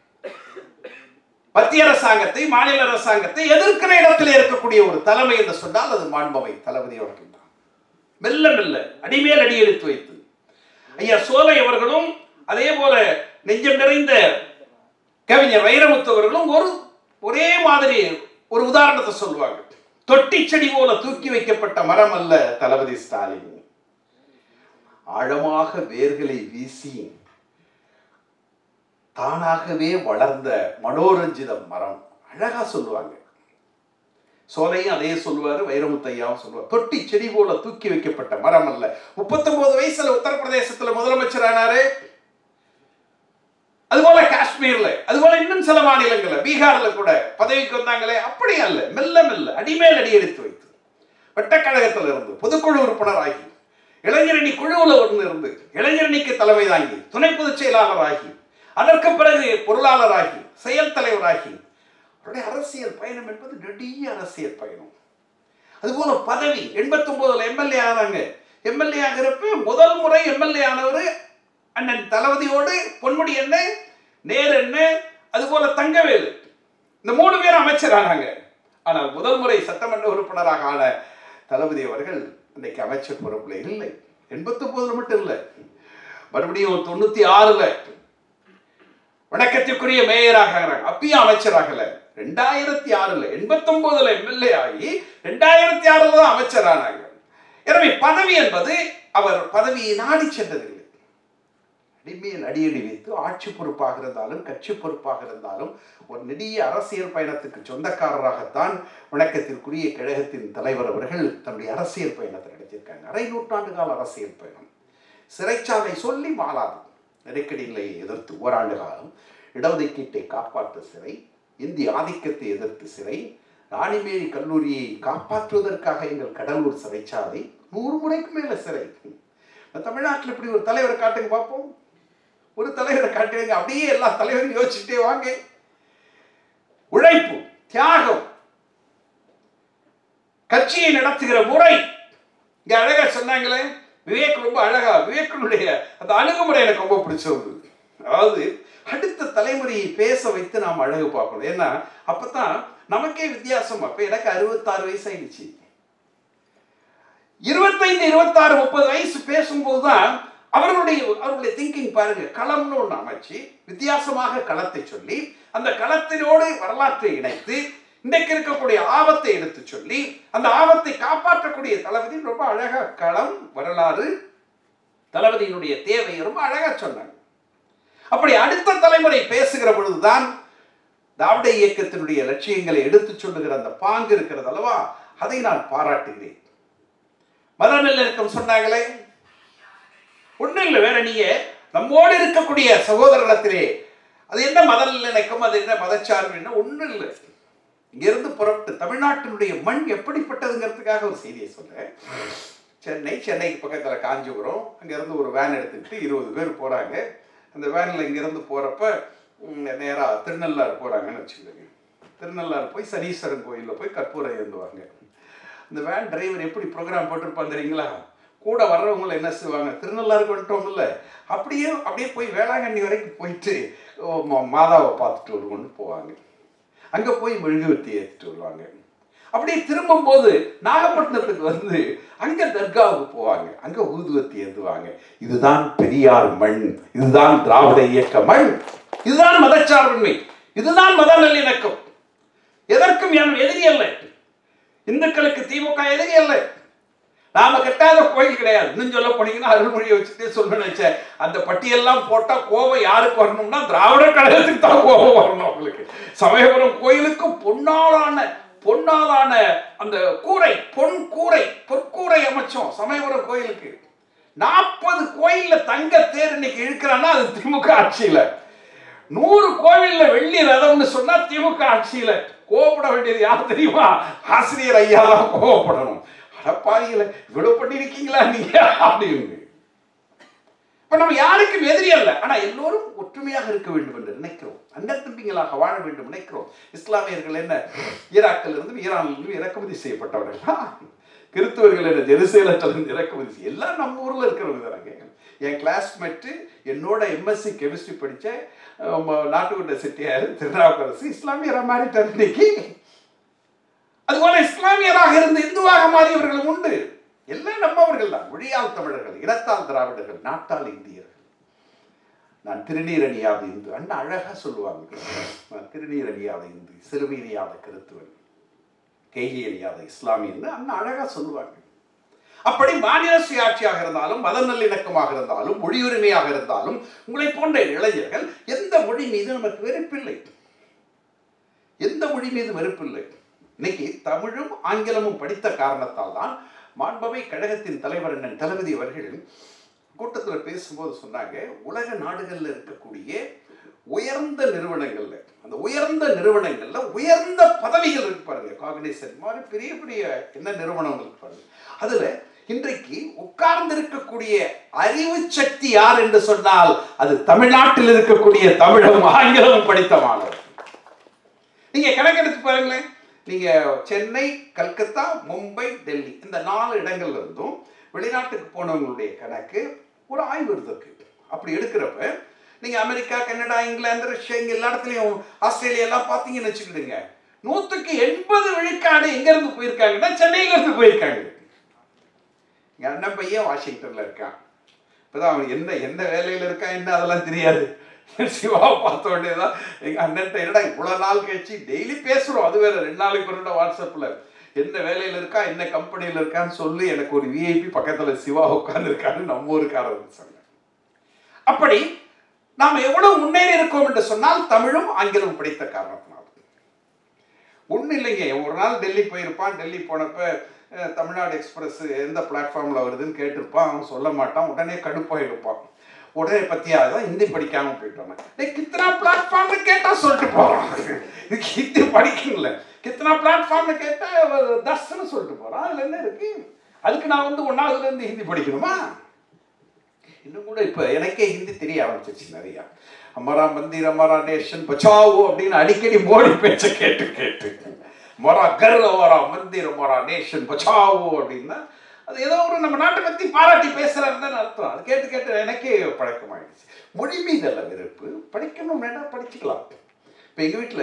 மத்திய அரசாங்கத்தை மாநில அரசாங்கத்தை எதிர்க்கிற இடத்துல இருக்கக்கூடிய ஒரு தலைமை என்று சொன்னால் அது மாண்பவை தளபதி அவர்கள் தான் மெல்ல மெல்ல அடிமேல் அடி எடுத்து வைத்து ஐயா சோலை அவர்களும் அதே போல நெஞ்சம் நிறைந்த கவிஞர் வைரமுத்து அவர்களும் ஒரு ஒரே மாதிரி ஒரு உதாரணத்தை சொல்லுவாங்க தொட்டி செடி போல தூக்கி வைக்கப்பட்ட மரம் அல்ல தளபதி ஸ்டாலின் ஆழமாக வேர்களை வீசி தானாகவே வளர்ந்த மனோரஞ்சித மரம் அழகா சொல்லுவாங்க சோலையும் அதே சொல்லுவாரு வைரமுத்தையாவும் சொல்லுவார் தொட்டி செடி போல தூக்கி வைக்கப்பட்ட மரம் அல்ல முப்பத்தொன்பது வயசுல உத்தரப்பிரதேசத்துல முதலமைச்சர் ஆனாரு அதுபோல காஷ்மீர்ல அதுபோல இன்னும் சில மாநிலங்கள்ல பீகார்ல கூட பதவிக்கு வந்தாங்களே அப்படி அல்ல மெல்ல மெல்ல அடிமேல் அடி எடுத்து வைத்து வட்டக்கழகத்தில் இருந்து பொதுக்குழு உறுப்பினராகி இளைஞரணி குழுவில் ஒன்று இருந்து இளைஞரணிக்கு தலைமை தாங்கி துணை பொதுச் செயலாளராகி அதற்கு பிறகு பொருளாளராகி செயல் தலைவராகி அவருடைய அரசியல் பயணம் என்பது நெடிய அரசியல் பயணம் அதுபோல பதவி எண்பத்தி ஒன்பதுல எம்எல்ஏ ஆனாங்க எம்எல்ஏ ஆகிறப்ப முதல் முறை எம்எல்ஏ ஆனவர் அண்ணன் தளபதியோடு பொன்முடி என்ன நேர் என்ன அதுபோல தங்கவேலு இந்த மூணு பேரும் அமைச்சர் ஆனாங்க ஆனால் முதல் முறை சட்டமன்ற உறுப்பினராக ஆன தளபதி அவர்கள் இன்னைக்கு அமைச்சர் பொறுப்புல இல்லை எண்பத்தி ஒன்பதுல மட்டும் இல்லை மறுபடியும் தொண்ணூத்தி ஆறுல வணக்கத்திற்குரிய மேயராக ஆகிறாங்க அப்பயும் அமைச்சராகல ரெண்டாயிரத்தி ஆறுல எண்பத்தி ஒன்பதுல எம்எல்ஏ ஆகி ரெண்டாயிரத்தி ஆறுல தான் அமைச்சர் ஆனாங்க எனவே பதவி என்பது அவர் பதவியை நாடி சென்றதில்லை அடிமையில் அடியடி வைத்து ஆட்சி பொறுப்பாக இருந்தாலும் கட்சி பொறுப்பாக இருந்தாலும் ஒரு நெடிய அரசியல் பயணத்துக்கு சொந்தக்காரராகத்தான் வணக்கத்திற்குரிய கழகத்தின் தலைவர் அவர்கள் தன்னுடைய அரசியல் பயணத்தை நடத்தியிருக்காங்க அரை நூற்றாண்டு கால அரசியல் பயணம் சிறைச்சாலை சொல்லி மாறாது நெருக்கடி நிலையை எதிர்த்து ஓராண்டு காலம் இடஒதுக்கீட்டை காப்பாற்ற சிறை இந்திய ஆதிக்கத்தை எதிர்த்து சிறை ராணிமேரி கல்லூரியை காப்பாற்றுவதற்காக எங்கள் கடலூர் சிறைச்சாலை நூறு முறைக்கு மேல சிறை தமிழ்நாட்டில் இப்படி ஒரு தலைவரை காட்டுங்க பார்ப்போம் ஒரு தலைவரை காட்டுங்க அப்படியே எல்லா தலைவரும் யோசிச்சுட்டே வாங்க உழைப்பு தியாகம் கட்சியை நடத்துகிற முறை இங்க அழகா சொன்னாங்களே விவேக் ரொம்ப அழகா விவேக்கனுடைய அந்த அணுகுமுறை எனக்கு ரொம்ப பிடிச்சது அதாவது அடுத்த தலைமுறையை பேச வைத்து நாம் அழகு பார்க்கணும் ஏன்னா அப்பதான் நமக்கே வித்தியாசம் அப்ப எனக்கு அறுபத்தாறு வயசு ஆயிடுச்சு இருபத்தைந்து இருபத்தாறு முப்பது வயசு பேசும்போது தான் அவர்களுடைய அவர்களுடைய திங்கிங் பாருங்க களம்னு ஒன்று அமைச்சு வித்தியாசமாக களத்தை சொல்லி அந்த களத்தினோடு வரலாற்றை இணைத்து இன்றைக்கு இருக்கக்கூடிய ஆபத்தை எடுத்து சொல்லி அந்த ஆபத்தை காப்பாற்றக்கூடிய தளபதி ரொம்ப அழகா களம் வரலாறு தளபதியினுடைய தேவை ரொம்ப அழகா சொன்னாங்க அப்படி அடுத்த தலைமுறை பேசுகிற பொழுதுதான் திராவிட இயக்கத்தினுடைய லட்சியங்களை எடுத்து சொல்லுகிற அந்த பாங்கு இருக்கிறது அல்லவா அதை நான் பாராட்டுகிறேன் மத நல்லிணக்கம் சொன்னாங்களே ஒண்ணும் இல்லை வேற நீங்க நம்மோடு இருக்கக்கூடிய சகோதரத்திலே அது என்ன மத நல்லிணக்கம் அது என்ன மதச்சார்பு என்ன ஒண்ணும் இல்லை இங்கிருந்து புறப்பட்டு தமிழ்நாட்டினுடைய மண் எப்படிப்பட்டதுங்கிறதுக்காக ஒரு செய்தியை சொல்றேன் சென்னை சென்னைக்கு பக்கத்தில் காஞ்சிபுரம் அங்கேருந்து ஒரு வேன் எடுத்துக்கிட்டு இருபது பேர் போகிறாங்க அந்த வேனில் இங்கேருந்து போகிறப்ப நேராக திருநள்ளாறு போகிறாங்கன்னு வச்சுக்கோங்க திருநள்ளாறு போய் சனீஸ்வரன் கோயிலில் போய் கற்பூரம் ஏந்துவாங்க இந்த வேன் டிரைவர் எப்படி ப்ரோக்ராம் போட்டிருப்பான் தெரியுங்களா கூட வர்றவங்கள என்ன செய்வாங்க திருநள்ளாருக்கு வந்துட்டோம்ல அப்படியே அப்படியே போய் வேளாங்கண்ணி வரைக்கும் போயிட்டு ஓ, மா- மாதாவை பார்த்துட்டு வருவோம்னு போவாங்க அங்கே போய் மெழுகுவர்த்தி ஏற்றிட்டு வருவாங்க அப்படியே திரும்பும்போது நாகப்பட்டினத்துக்கு வந்து அங்க தர்காவுக்கு போவாங்க அங்க ஊதுவத்தி ஏந்துவாங்க இதுதான் பெரியார் மண் இதுதான் திராவிட இயக்க மண் இதுதான் மதச்சார்பின்மை இதுதான் மத நல்லிணக்கம் எதற்கும் என் எதிரி அல்ல இந்துக்களுக்கு திமுக எதிரி அல்ல நாம கட்டாத கோயில் கிடையாது இன்னும் சொல்ல போனீங்கன்னா அருள்மொழியை வச்சுட்டே சொல்ல நினைச்சேன் அந்த பட்டியெல்லாம் போட்டா கோபம் யாருக்கு வரணும்னா திராவிட கழகத்துக்கு தான் கோபம் வரணும் அவங்களுக்கு சமயபுரம் கோயிலுக்கு பொன்னாலான பொன்னாலான அந்த கூரை பொன் கூரை பொற்கூரை அமைச்சோம் சமயபுரம் கோயிலுக்கு நாற்பது கோயில்ல தங்க தேர் இன்னைக்கு இழுக்கிறான்னா அது திமுக ஆட்சியில நூறு கோவில்ல வெள்ளி ரதம்னு சொன்னா திமுக ஆட்சியில கோவப்பட வேண்டியது யார் தெரியுமா ஆசிரியர் ஐயா தான் கோவப்படணும் அடப்பாவிகளை இவ்வளவு பண்ணிருக்கீங்களா நீங்க அப்படின்னு இப்ப நம்ம யாருக்கும் எதிரி அல்ல ஆனா எல்லோரும் ஒற்றுமையாக இருக்க வேண்டும் என்று நினைக்கிறோம் அண்ணன் தம்பிங்களாக வாழ வேண்டும் நினைக்கிறோம் இஸ்லாமியர்கள் என்ன ஈராக்கில் இருந்து ஈரானில் இருந்து இறக்குமதி செய்யப்பட்டவர்கள் ஆ, கிறிஸ்துவர்கள் என்ன ஜெருசேலத்தில் இருந்து இறக்குமதி செய்ய எல்லாம் நம்ம ஊர்ல இருக்கிறவங்க தானங்க என் கிளாஸ்மேட்டு என்னோட எம்எஸ்சி கெமிஸ்ட்ரி படிச்ச அஹ், நாட்டுக்குண்ட செட்டியார் திருநாவுக்கரசு இஸ்லாமியரா மாறிட்டார் இன்னைக்கு அதுபோல இஸ்லாமியராக இருந்து இந்துவாக மாறியவர்களும் உண்டு எல்லாம் நம்மவர்கள் தான் மொழியால் தமிழர்கள் இனத்தால் திராவிடர்கள் நாட்டால் இந்தியர்கள் நான் திருநீரணியாத இந்து அண்ணா அழகா சொல்லுவாங்க நான் திருநீரணியாத இந்து சிறுமீறியாத கிறித்துவன் கேலி அறியாத இஸ்லாமியன்னு அண்ணா அழகா சொல்லுவாங்க அப்படி மாநில சுயாட்சியாக இருந்தாலும் மத நல்லிணக்கமாக இருந்தாலும் மொழி உரிமையாக இருந்தாலும் உங்களை போன்ற இளைஞர்கள் எந்த மொழி மீது நமக்கு வெறுப்பில்லை எந்த மொழி மீது வெறுப்பில்லை இன்னைக்கு தமிழும் ஆங்கிலமும் படித்த காரணத்தால் தான் மாண்பவை கழகத்தின் தலைவர் அண்ணன் தளபதி அவர்கள் கூட்டத்தில் பேசும்போது சொன்னாங்க உலக நாடுகளில் இருக்கக்கூடிய உயர்ந்த நிறுவனங்கள்ல அந்த உயர்ந்த நிறுவனங்கள்ல உயர்ந்த பதவிகள் இருக்கு பாருங்க காக்னிசன் மாதிரி பெரிய பெரிய என்ன நிறுவனங்கள் இருக்கு பாருங்க அதுல இன்றைக்கு உட்கார்ந்து இருக்கக்கூடிய அறிவு சக்தி யார் என்று சொன்னால் அது தமிழ்நாட்டில் இருக்கக்கூடிய தமிழும் ஆங்கிலமும் படித்த மாணவர் நீங்க கணக்கெடுத்து பாருங்களேன் நீங்க சென்னை கல்கத்தா மும்பை டெல்லி இந்த நாலு இடங்கள்ல இருந்தும் வெளிநாட்டுக்கு போனவங்களுடைய கணக்கு ஒரு ஆய்வு இருக்கு அப்படி எடுக்கிறப்ப நீங்க அமெரிக்கா கனடா இங்கிலாந்து ரஷ்யா இங்க எல்லா இடத்துலயும் ஆஸ்திரேலியா எல்லாம் பார்த்தீங்கன்னு வச்சுக்கிடுங்க நூத்துக்கு எண்பது விழுக்காடு எங்க இருந்து போயிருக்காங்கன்னா சென்னையில இருந்து போயிருக்காங்க எங்க அண்ணன் பையன் வாஷிங்டன்ல இருக்கான் இப்பதான் அவன் என்ன என்ன வேலையில இருக்கான் என்ன அதெல்லாம் தெரியாது சிவாவை பார்த்த உடனே தான் எங்க அண்ணன்ட்ட என்னடா இவ்வளவு நாள் கழிச்சு டெய்லி பேசுறோம் அது வேற ரெண்டு நாளைக்கு ஒரு நாள் வாட்ஸ்அப்ல என்ன வேலையில இருக்கா என்ன கம்பெனியில இருக்கான்னு சொல்லி எனக்கு ஒரு விஐபி பக்கத்துல சிவா உட்கார்ந்து இருக்காரு நம்ம ஊருக்காரர் சொன்னேன் அப்படி நாம் எவ்வளவு முன்னேறி இருக்கோம் என்று சொன்னால் தமிழும் ஆங்கிலமும் படித்த காரணத்தினால் ஒன்றும் இல்லைங்க ஒரு நாள் டெல்லி போயிருப்பான் டெல்லி போனப்ப அஹ், தமிழ்நாடு எக்ஸ்பிரஸ் எந்த பிளாட்ஃபார்மில் வருதுன்னு கேட்டிருப்பான் அவன் சொல்ல மாட்டான் உடனே கடுப்பாயிடுப்பான் உடனே பத்தியா தான் ஹிந்தி படிக்காம போயிட்டோம் டேய் கித்தனா பிளாட்ஃபார்ம்னு கேட்டா சொல்லிட்டு போறான் இதுக்கு ஹிந்தி படிக்கணும்ல கித்தனா பிளாட்ஃபார்ம்னு கேட்டா தஸ்ன்னு சொல்லிட்டு போறான் அதுல என்ன இருக்கு அதுக்கு நான் வந்து ஒன்னாவதுல இருந்து ஹிந்தி படிக்கணுமா இன்னும் கூட இப்போ எனக்கே ஹிந்தி தெரிய ஆரம்பிச்சிருச்சு நிறையா அமரா மந்திர் அமரா நேஷன் பச்சாவோ அப்படின்னு அடிக்கடி மோடி பேச்ச கேட்டு கேட்டு மொரா கர் அமரா மந்திர் அமரா நேஷன் பச்சாவோ அப்படின்னா அது ஏதோ ஒரு நம்ம நாட்டை பற்றி பாராட்டி பேசுறாருன்னு தான் அர்த்தம் அது கேட்டு கேட்டு எனக்கே பழக்கமாயிடுச்சு மொழி மீதல்ல வெறுப்பு படிக்கணும் வேண்டாம் படிச்சுக்கலாம் இப்போ எங்கள் வீட்டில்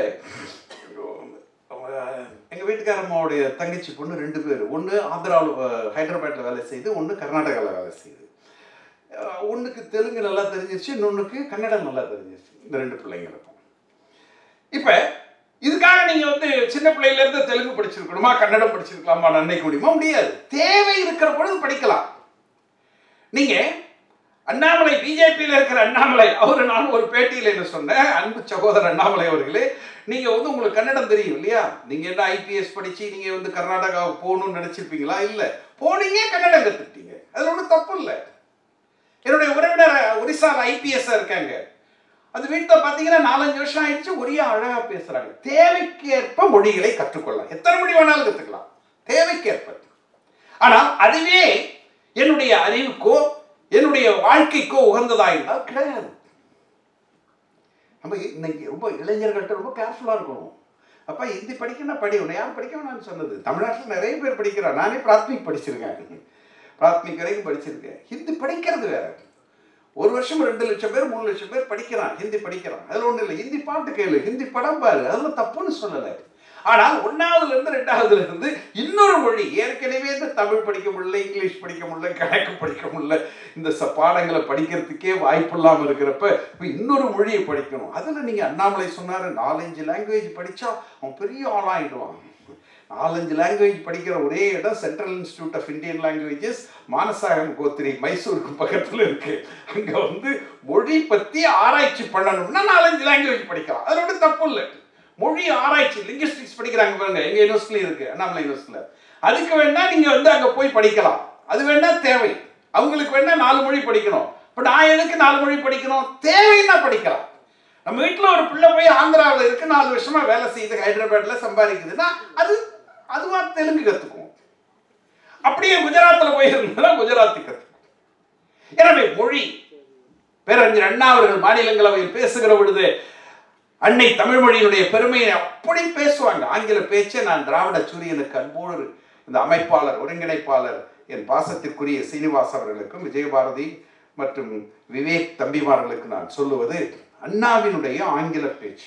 எங்கள் வீட்டுக்காரம்மாவுடைய தங்கச்சி பொண்ணு ரெண்டு பேர் ஒன்று ஆந்திராவில் ஹைதராபாத்தில் வேலை செய்யுது ஒன்று கர்நாடகாவில் வேலை செய்யுது அஹ் ஒண்ணுக்கு தெலுங்கு நல்லா தெரிஞ்சிருச்சு இன்னொன்றுக்கு கன்னடம் நல்லா தெரிஞ்சிருச்சு இந்த ரெண்டு பிள்ளைங்களுக்கும் இப்போ இதுக்காக நீங்க வந்து சின்ன பிள்ளையில இருந்து தெலுங்கு படிச்சிருக்கணுமா கன்னடம் படிச்சிருக்கலாமா நினைக்க முடியுமா முடியாது தேவை இருக்கிற பொழுது படிக்கலாம் நீங்க அண்ணாமலை பிஜேபியில் இருக்கிற அண்ணாமலை அவர் நான் ஒரு பேட்டியில் என்ன சொன்னேன் அன்பு சகோதரர் அண்ணாமலை அவர்களே நீங்க வந்து உங்களுக்கு கன்னடம் தெரியும் இல்லையா நீங்க என்ன ஐபிஎஸ் படிச்சு நீங்க வந்து கர்நாடகாவுக்கு போகணும்னு நினைச்சிருப்பீங்களா இல்ல போனீங்க கன்னடம் கத்துக்கிட்டீங்க அதுல ஒன்றும் தப்பு இல்லை என்னுடைய உறவினர் ஒரிசால ஐபிஎஸ் இருக்காங்க அது வீட்டில் பார்த்தீங்கன்னா நாலஞ்சு வருஷம் ஆயிடுச்சு ஒரே அழகா பேசுறாங்க தேவைக்கேற்ப மொழிகளை கற்றுக்கொள்ளலாம் எத்தனை மொழி வேணாலும் கற்றுக்கலாம் தேவைக்கேற்ப ஆனால் அதுவே என்னுடைய அறிவுக்கோ என்னுடைய வாழ்க்கைக்கோ உகந்ததா இருந்தால் கிடையாது நம்ம இன்னைக்கு ரொம்ப இளைஞர்கள்ட்ட ரொம்ப கேர்ஃபுல்லாக இருக்கணும் அப்பா ஹிந்தி படிக்கணும் படி உன்னை யார் படிக்க வேணாம்னு சொன்னது தமிழ்நாட்டில் நிறைய பேர் படிக்கிறான் நானே பிராத்மிக் படிச்சிருக்கேன் பிராத்மிக் வரைக்கும் படிச்சிருக்கேன் ஹிந்தி படிக்கிறது வேற ஒரு வருஷம் ரெண்டு லட்சம் பேர் மூணு லட்சம் பேர் படிக்கிறான் ஹிந்தி படிக்கிறான் அதில் ஒன்றும் இல்லை ஹிந்தி பாட்டு கேளு ஹிந்தி படம் பாரு அதெல்லாம் தப்புன்னு சொல்லலை ஆனால் ஒன்றாவதுல இருந்து ரெண்டாவதுல இருந்து இன்னொரு மொழி ஏற்கனவே இந்த தமிழ் படிக்க முடியல இங்கிலீஷ் படிக்க முடியல கணக்கு படிக்க முடியல இந்த ச பாடங்களை படிக்கிறதுக்கே வாய்ப்பு இல்லாமல் இருக்கிறப்ப இப்போ இன்னொரு மொழியை படிக்கணும் அதில் நீங்கள் அண்ணாமலை சொன்னார் நாலஞ்சு லாங்குவேஜ் படித்தா அவன் பெரிய ஆளாயிடுவான் நாலஞ்சு லாங்குவேஜ் படிக்கிற ஒரே இடம் Central Institute of Indian Languages Manasagangotri மைசூருக்கு பக்கத்தில் இருக்கு அங்கே வந்து மொழி பற்றி ஆராய்ச்சி பண்ணணும்னா நாலஞ்சு லாங்குவேஜ் படிக்கலாம் அதில் ஒன்றும் தப்பு இல்லை மொழி ஆராய்ச்சி லிங்குஸ்டிக்ஸ் படிக்கிறாங்க பாருங்க எங்க யூனிவர்சிட்டியில் இருக்கு அண்ணாமலை யூனிவர்சிட்டியில் அதுக்கு வேணா நீங்க வந்து அங்க போய் படிக்கலாம் அது வேணா தேவை அவங்களுக்கு வேணா நாலு மொழி படிக்கணும் இப்போ நான் எதுக்கு நாலு மொழி படிக்கணும் தேவைன்னா படிக்கலாம் நம்ம வீட்டில் ஒரு பிள்ளை போய் ஆந்திராவில் இருக்கு நாலு வருஷமா வேலை செய்யுது ஹைதராபாத்ல சம்பாதிக்குதுன்னா அது அதுவா தெலுங்கு கத்துக்கும் அப்படியே குஜராத்தில் போயிருந்தா குஜராத்தி கத்துக்கும் எனவே மொழி பேரறிஞர் அண்ணா அவர்கள் மாநிலங்களவையில் பேசுகிற பொழுது அன்னை தமிழ் மொழியினுடைய பெருமையை அப்படி பேசுவாங்க ஆங்கில பேச்சை நான் திராவிட சூரியனுக்கு அன்போடு இந்த அமைப்பாளர் ஒருங்கிணைப்பாளர் என் பாசத்திற்குரிய சீனிவாஸ் அவர்களுக்கும் விஜயபாரதி மற்றும் விவேக் தம்பிமார்களுக்கு நான் சொல்லுவது அண்ணாவினுடைய ஆங்கில பேச்சு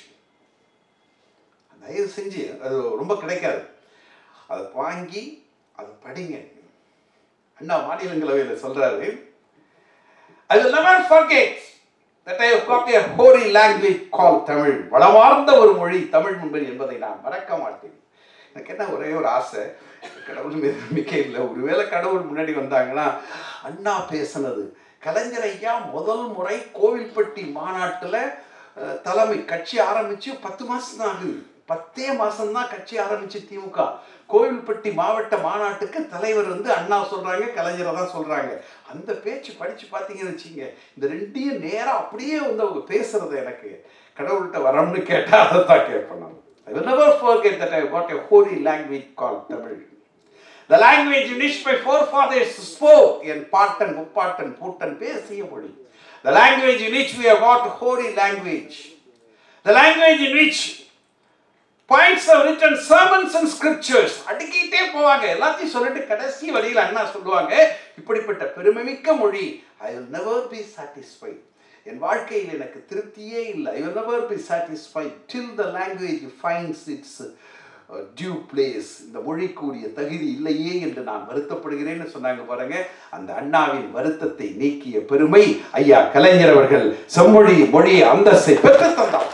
தயவு செஞ்சு அது ரொம்ப கிடைக்காது அதை வாங்கி அதை படிங்க அண்ணா மாநிலங்களவையில் சொல்றாரு I will never forget that I have got a holy language called Tamil வளமார்ந்த ஒரு மொழி தமிழ் மொழி என்பதை நான் மறக்க மாட்டேன் எனக்கு என்ன ஒரே ஒரு ஆசை கடவுள் மீது நம்பிக்கை இல்லை ஒருவேளை கடவுள் முன்னாடி வந்தாங்கன்னா அண்ணா பேசுனது கலைஞர் ஐயா முதல் முறை கோவில்பட்டி மாநாட்டில் அஹ், தலைமை கட்சி ஆரம்பிச்சு பத்து மாசம் தான் ஆகுது பத்தே மாசம்தான் கட்சி ஆரம்பிச்சு திமுக கோவில்பட்டி மாவட்ட மாநாட்டுக்கு தலைவர் வந்து அண்ணா சொல்றாங்க கலைஞரை தான் சொல்றாங்க அந்த பேச்சு படிச்சு பார்த்தீங்கன்னு வச்சுங்க இந்த ரெண்டையும் நேரா அப்படியே வந்து அவங்க பேசுறது எனக்கு கடவுள்கிட்ட வரம்னு கேட்டா அதை தான் கேட்பேன் நான் I will never forget that I got a holy language called Tamil. The language in which my forefathers spoke என் பாட்டன் முப்பாட்டன் பூட்டன் பேசிய மொழி The language in which we have got holy language. The language in which points have written sermons and scriptures அடுக்கிட்டே போவாங்க எல்லாத்தையும் சொல்லிட்டு கடைசி வரியில் அண்ணா சொல்லுவாங்க இப்படிப்பட்ட பெருமைமிக்க மொழி ஐ will never be satisfied என் வாழ்க்கையில் எனக்கு திருப்தியே இல்லை ஐ will never be satisfied till the language finds its uh, due place இந்த மொழிக்குரிய தகுதி இல்லையே என்று நான் வருத்தப்படுகிறேன்னு சொன்னாங்க பாருங்க அந்த அண்ணாவின் வருத்தத்தை நீக்கிய பெருமை ஐயா கலைஞர் அவர்கள் செம்மொழி மொழி அந்தஸ்தை பெற்று தந்தார்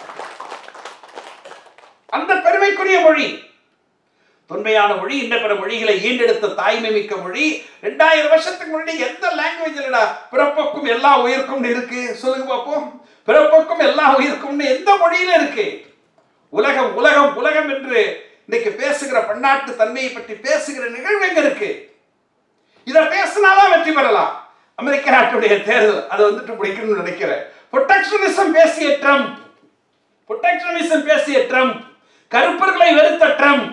அந்த பெருமைக்குரிய மொழி தொன்மையான மொழி இன்ன பிற மொழிகளை ஈண்டெடுத்த தாய்மை மிக்க மொழி ரெண்டாயிரம் வருஷத்துக்கு முன்னாடி எந்த லாங்குவேஜ்லடா பிறப்புக்கும் எல்லா உயிர்க்கும் இருக்கு சொல்லுங்க பார்ப்போம் பிறப்புக்கும் எல்லா உயிர்க்கும்னு எந்த மொழியில இருக்கு உலகம் உலகம் உலகம் என்று இன்னைக்கு பேசுகிற பன்னாட்டு தன்மையை பற்றி பேசுகிற நிகழ்வு எங்க இருக்கு இதை பேசினாதான் வெற்றி பெறலாம் அமெரிக்க நாட்டுடைய தேர்தல் அதை வந்துட்டு முடிக்கணும்னு நினைக்கிறேன் புரொடெக்ஷனிசம் பேசிய ட்ரம்ப் புரொடெக்ஷனிசம் பேசிய ட்ரம்ப் கருப்பர்களை வெறுத்த ட்ரம்ப்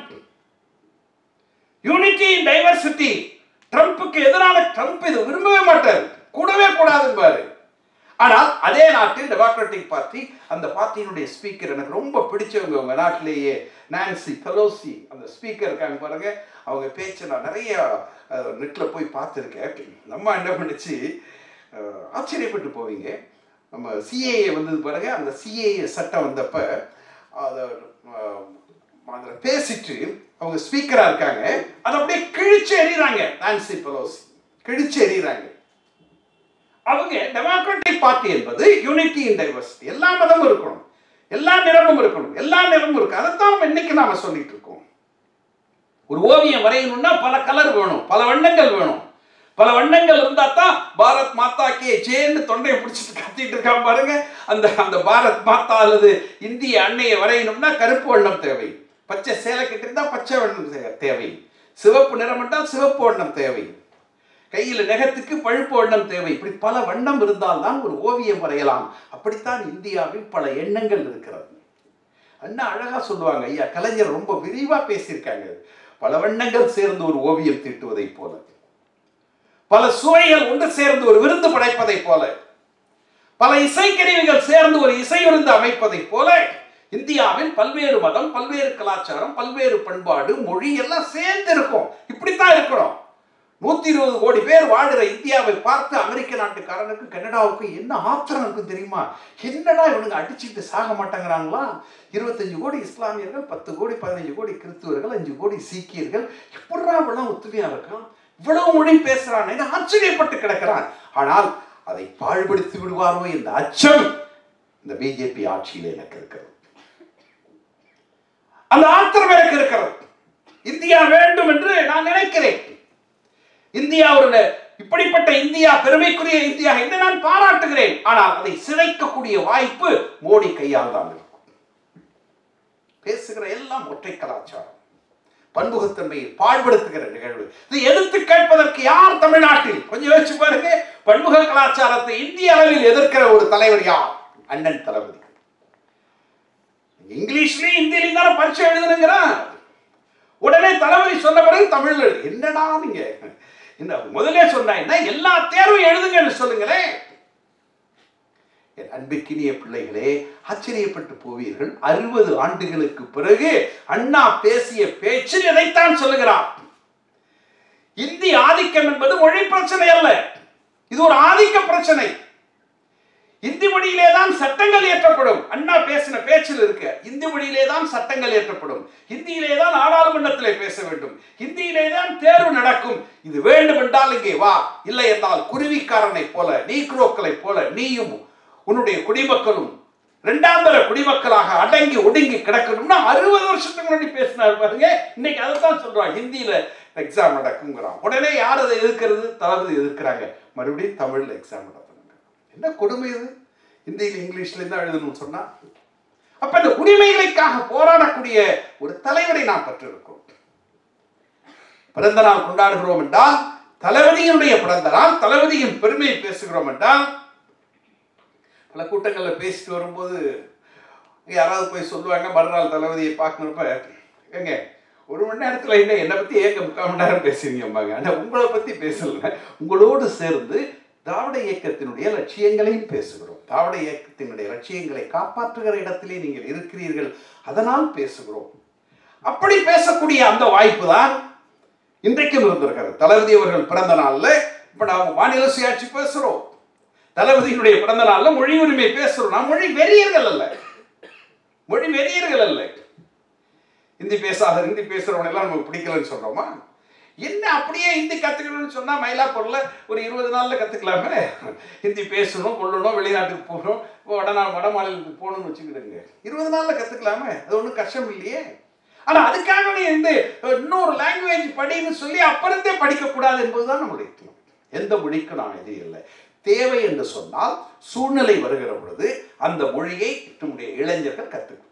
யூனிட்டி இன் டைவர்சிட்டி ட்ரம்ப்புக்கு எதிரான ட்ரம்ப் இது விரும்பவே மாட்டார் கூடவே கூடாதும்பாரு ஆனால் அதே நாட்டில் டெமோக்ராட்டிக் பார்ட்டி அந்த பார்ட்டியினுடைய ஸ்பீக்கர் எனக்கு ரொம்ப பிடிச்சவங்க உங்க நாட்டிலேயே நான்சி பெலோசி அந்த ஸ்பீக்கர் இருக்காங்க பாருங்க அவங்க பேச்சு நான் நிறைய நெட்டில் போய் பார்த்துருக்கேன் நம்ம என்ன பண்ணுச்சு அஹ், ஆச்சரியப்பட்டு போவீங்க நம்ம சிஏஏ வந்தது பாருங்க அந்த சிஏஏ சட்டம் வந்தப்ப அதை அதில் பேசிட்டு அவங்க ஸ்பீக்கராக இருக்காங்க அதை அப்படியே கிழிச்சு எறிகிறாங்க நான்சி பெலோசி கிழிச்சு எறிகிறாங்க அவங்க டெமோக்ராட்டிக் பார்ட்டி என்பது யூனிட்டி இன் டைவர்சிட்டி எல்லா மதமும் இருக்கணும் எல்லா நிறமும் இருக்கணும் எல்லா நிறமும் இருக்கு அதைத்தான் நம்ம இன்னைக்கு நாம சொல்லிட்டு இருக்கோம் ஒரு ஓவியம் வரையணும்னா பல கலர் வேணும் பல வண்ணங்கள் வேணும் பல வண்ணங்கள் இருந்தா தான் பாரத் மாதா கே ஜேன்னு தொண்டையை பிடிச்சிட்டு கத்திட்டு இருக்கான் பாருங்க அந்த அந்த பாரத் மாதா அல்லது இந்திய அன்னையை வரையணும்னா கருப்பு வண்ணம் தேவை பச்சை சேலை கட்டிருந்தா பச்சை வண்ணம் தே- தேவை சிவப்பு நிறம் என்றால் சிவப்பு வண்ணம் தேவை கையில் நெகத்துக்கு பழுப்பு வண்ணம் தேவை இப்படி பல வண்ணம் இருந்தால்தான் ஒரு ஓவியம் வரையலாம் அப்படித்தான் இந்தியாவில் பல எண்ணங்கள் இருக்கிறது அண்ணா அழகா சொல்லுவாங்க ஐயா கலைஞர் ரொம்ப விரிவா பேசியிருக்காங்க பல வண்ணங்கள் சேர்ந்து ஒரு ஓவியம் தீட்டுவதைப் போல பல சுவைகள் ஒன்று சேர்ந்து ஒரு விருந்து படைப்பதைப் போல பல இசைக்கருவிகள் சேர்ந்து ஒரு இசை விருந்து அமைப்பதைப் போல இந்தியாவில் பல்வேறு மதம் பல்வேறு கலாச்சாரம் பல்வேறு பண்பாடு மொழி எல்லாம் சேர்ந்து இருக்கும் இப்படித்தான் இருக்கணும் நூத்தி இருபது கோடி பேர் வாழ்கிற இந்தியாவை பார்த்து அமெரிக்க நாட்டுக்காரனுக்கு கனடாவுக்கு என்ன ஆத்திரம் இருக்கும் தெரியுமா என்னடா இவனுங்க அடிச்சுட்டு சாக மாட்டேங்கிறாங்களா இருபத்தஞ்சு கோடி இஸ்லாமியர்கள் பத்து கோடி பதினஞ்சு கோடி கிறிஸ்துவர்கள் அஞ்சு கோடி சீக்கியர்கள் எப்படா இவ்வளவு ஒத்துமையா இருக்கான் இவ்வளவு மொழி பேசுறான் என்று ஆச்சரியப்பட்டு கிடக்கிறான் ஆனால் அதை பாழ்படுத்தி விடுவாரோ என்ற அச்சம் இந்த பிஜேபி ஆட்சியில் எனக்கு இருக்கிறது அந்த ஆத்திரம் எனக்கு இருக்கிறது இந்தியா வேண்டும் என்று நான் நினைக்கிறேன் இந்தியா ஒரு இப்படிப்பட்ட இந்தியா பெருமைக்குரிய இந்தியா என்று நான் பாராட்டுகிறேன் ஆனால் அதை சிதைக்கக்கூடிய வாய்ப்பு மோடி கையால் தான் இருக்கும் பேசுகிற எல்லாம் ஒற்றை கலாச்சாரம் பன்முகத்தன்மையை பாழ்படுத்துகிற நிகழ்வு இதை எதிர்த்து கேட்பதற்கு யார் தமிழ்நாட்டில் கொஞ்சம் யோசிச்சு பாருங்க பன்முக கலாச்சாரத்தை இந்திய அளவில் எதிர்க்கிற ஒரு தலைவர் யார் அண்ணன் தளபதி இங்கிலீஷ்லயும் ஹிந்திலையும் தானே பரீட்சை எழுதுனுங்கிறான் உடனே தளபதி சொன்ன பிறகு தமிழ்ல எழுது. என்னடா நீங்க என்ன முதல்ல சொன்னா என்ன எல்லா தேர்வும் எழுதுங்கன்னு சொல்லுங்களேன் என் அன்பிற்கினிய பிள்ளைகளே ஆச்சரியப்பட்டு போவீர்கள் அறுபது ஆண்டுகளுக்கு பிறகு அண்ணா பேசிய பேச்சில் இதைத்தான் சொல்லுகிறார் இந்தி ஆதிக்கம் என்பது மொழி பிரச்சனை அல்ல இது ஒரு ஆதிக்க பிரச்சனை இந்தி மொழியிலே தான் சட்டங்கள் இயற்றப்படும் அண்ணா பேசின பேச்சில் இருக்க இந்தி மொழியிலே தான் சட்டங்கள் இயற்றப்படும் ஹிந்தியிலே தான் நாடாளுமன்றத்திலே பேச வேண்டும் ஹிந்தியிலே தான் தேர்வு நடக்கும் இது வேண்டும் என்றால் இங்கே வா இல்லை என்றால் குருவிக்காரனை போல நீக்ரோக்களை போல நீயும் உன்னுடைய குடிமக்களும் இரண்டாம் தர குடிமக்களாக அடங்கி ஒடுங்கி கிடக்கணும்னா அறுபது வருஷத்துக்கு முன்னாடி பேசினார் பாருங்க இன்னைக்கு அதை தான் சொல்றான் ஹிந்தியில எக்ஸாம் நடக்குங்கிறான் உடனே யார் அதை எதிர்க்கிறது தளபதி எதிர்க்கிறாங்க மறுபடியும் தமிழ்ல எக்ஸாம் நடத்தணுங்க என்ன கொடுமை இது ஹிந்தியில் இங்கிலீஷ்ல தான் எழுதணும்னு சொன்னா அப்ப இந்த உரிமைகளுக்காக போராடக்கூடிய ஒரு தலைவரை நாம் பெற்றிருக்கிறோம் பிறந்த நாள் கொண்டாடுகிறோம் என்றால் தளபதியினுடைய பிறந்த நாள் தளபதியின் பெருமையை பேசுகிறோம் என்றால் பல கூட்டங்களில் பேசிட்டு வரும்போது யாராவது போய் சொல்லுவாங்க மறுநாள் தளபதியை பார்க்கணுப்ப ஏங்க ஒரு மணி நேரத்தில் என்ன என்னை பற்றி ஏங்க முக்கால் மணி நேரம் பேசுவீங்கம்பாங்க ஆனால் உங்களை பற்றி பேசல உங்களோடு சேர்ந்து திராவிட இயக்கத்தினுடைய லட்சியங்களையும் பேசுகிறோம் திராவிட இயக்கத்தினுடைய லட்சியங்களை காப்பாற்றுகிற இடத்திலே நீங்கள் இருக்கிறீர்கள் அதனால் பேசுகிறோம் அப்படி பேசக்கூடிய அந்த வாய்ப்பு தான் இன்றைக்கும் இருந்திருக்கிறது தளபதி அவர்கள் பிறந்த நாள்ல இப்ப நாம மாநில சுயாட்சி பேசுறோம் தளபதியினுடைய பிறந்த நாள்ல மொழி உரிமை பேசுறோம் நாம் மொழி வெறியர்கள் அல்ல மொழி வெறியர்கள் அல்ல ஹிந்தி பேசாத ஹிந்தி பேசுறவங்க எல்லாம் நமக்கு பிடிக்கலன்னு சொல்றோமா என்ன அப்படியே ஹிந்தி கத்துக்கணும்னு சொன்னா மயிலாப்பூர்ல ஒரு இருபது நாள்ல கத்துக்கலாமே ஹிந்தி பேசணும் கொள்ளணும் வெளிநாட்டுக்கு போகணும் வட வட மாநிலத்துக்கு போகணும்னு வச்சுக்கிடுங்க இருபது நாள்ல கத்துக்கலாமே அது ஒன்றும் கஷ்டம் இல்லையே ஆனா அதுக்காக நீ வந்து இன்னொரு லாங்குவேஜ் படின்னு சொல்லி அப்புறத்தே படிக்கக்கூடாது என்பதுதான் நம்முடைய எண்ணம். எந்த மொழிக்கும் நான் இது இல்லை தேவை என்று சொன்னால் சூழ்நிலை வருகிற பொழுது அந்த மொழியை நம்முடைய இளைஞர்கள் கற்றுக்கணும்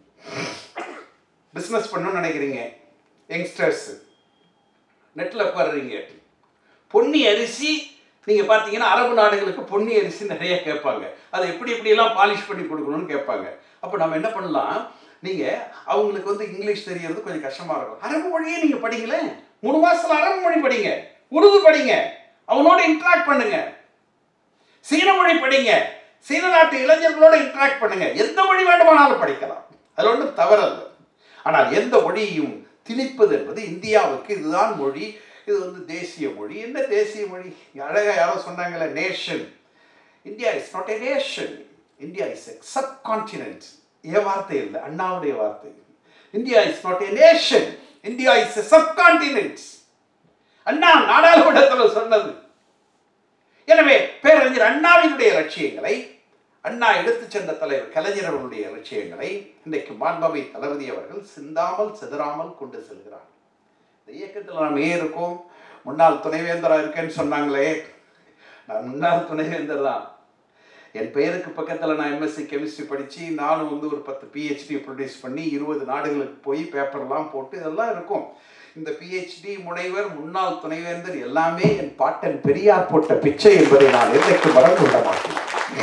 பிஸ்னஸ் பண்ணணும்னு நினைக்கிறீங்க யங்ஸ்டர்ஸ் நெட்டில் உட்காடுறீங்க பொன்னி அரிசி நீங்கள் பார்த்தீங்கன்னா அரபு நாடுகளுக்கு பொன்னி அரிசி நிறைய கேட்பாங்க அதை எப்படி எப்படியெல்லாம் பாலிஷ் பண்ணி கொடுக்கணும்னு கேட்பாங்க அப்போ நம்ம என்ன பண்ணலாம் நீங்கள் அவங்களுக்கு வந்து இங்கிலீஷ் தெரியறது கொஞ்சம் கஷ்டமாக இருக்கும் அரபு மொழியே நீங்கள் படிங்களேன் மூணு மாசத்துல அரபு மொழி படிங்க உருது படிங்க அவனோட இன்ட்ராக்ட் பண்ணுங்க சீன மொழி படிங்க சீன நாட்டு இளைஞர்களோட இன்ட்ராக்ட் பண்ணுங்க எந்த மொழி வேண்டுமானாலும் படிக்கலாம் அதில் ஒன்றும் தவறல்ல ஆனால் எந்த மொழியையும் திணிப்பது என்பது இந்தியாவுக்கு இதுதான் மொழி இது வந்து தேசிய மொழி என்ன தேசிய மொழி அழகா யாரோ சொன்னாங்கல்ல nation India is not a nation India is a subcontinent என் வார்த்தை இல்லை அண்ணாவுடைய வார்த்தை India is not a nation India is a subcontinent Anna நாடாளுமன்றத்தில் சொன்னது எனவே பேரறிஞர் அண்ணாவினுடைய லட்சியங்களை அண்ணா எடுத்துச் சென்ற தலைவர் கலைஞர் அவர்களுடைய லட்சியங்களை இன்றைக்கு மாண்பவை தளபதி அவர்கள் சிந்தாமல் சிதறாமல் கொண்டு செல்கிறார் இந்த இயக்கத்தில் நாம் ஏன் இருக்கோம் முன்னாள் துணைவேந்தரா இருக்கேன்னு சொன்னாங்களே நான் முன்னாள் துணைவேந்தர் தான் என் பெயருக்கு பக்கத்தில் நான் எம்எஸ்சி கெமிஸ்ட்ரி படித்து நானும் வந்து ஒரு பத்து பிஹெச்டி ப்ரொடியூஸ் பண்ணி இருபது நாடுகளுக்கு போய் பேப்பர்லாம் போட்டு இதெல்லாம் இருக்கும் இந்த பிஹெச்டி முனைவர் முன்னாள் துணைவேந்தர் எல்லாமே என் பாட்டன் பெரியார் போட்ட பிச்சை என்பதை நான் என்றைக்கு மறந்து விட மாட்டேன்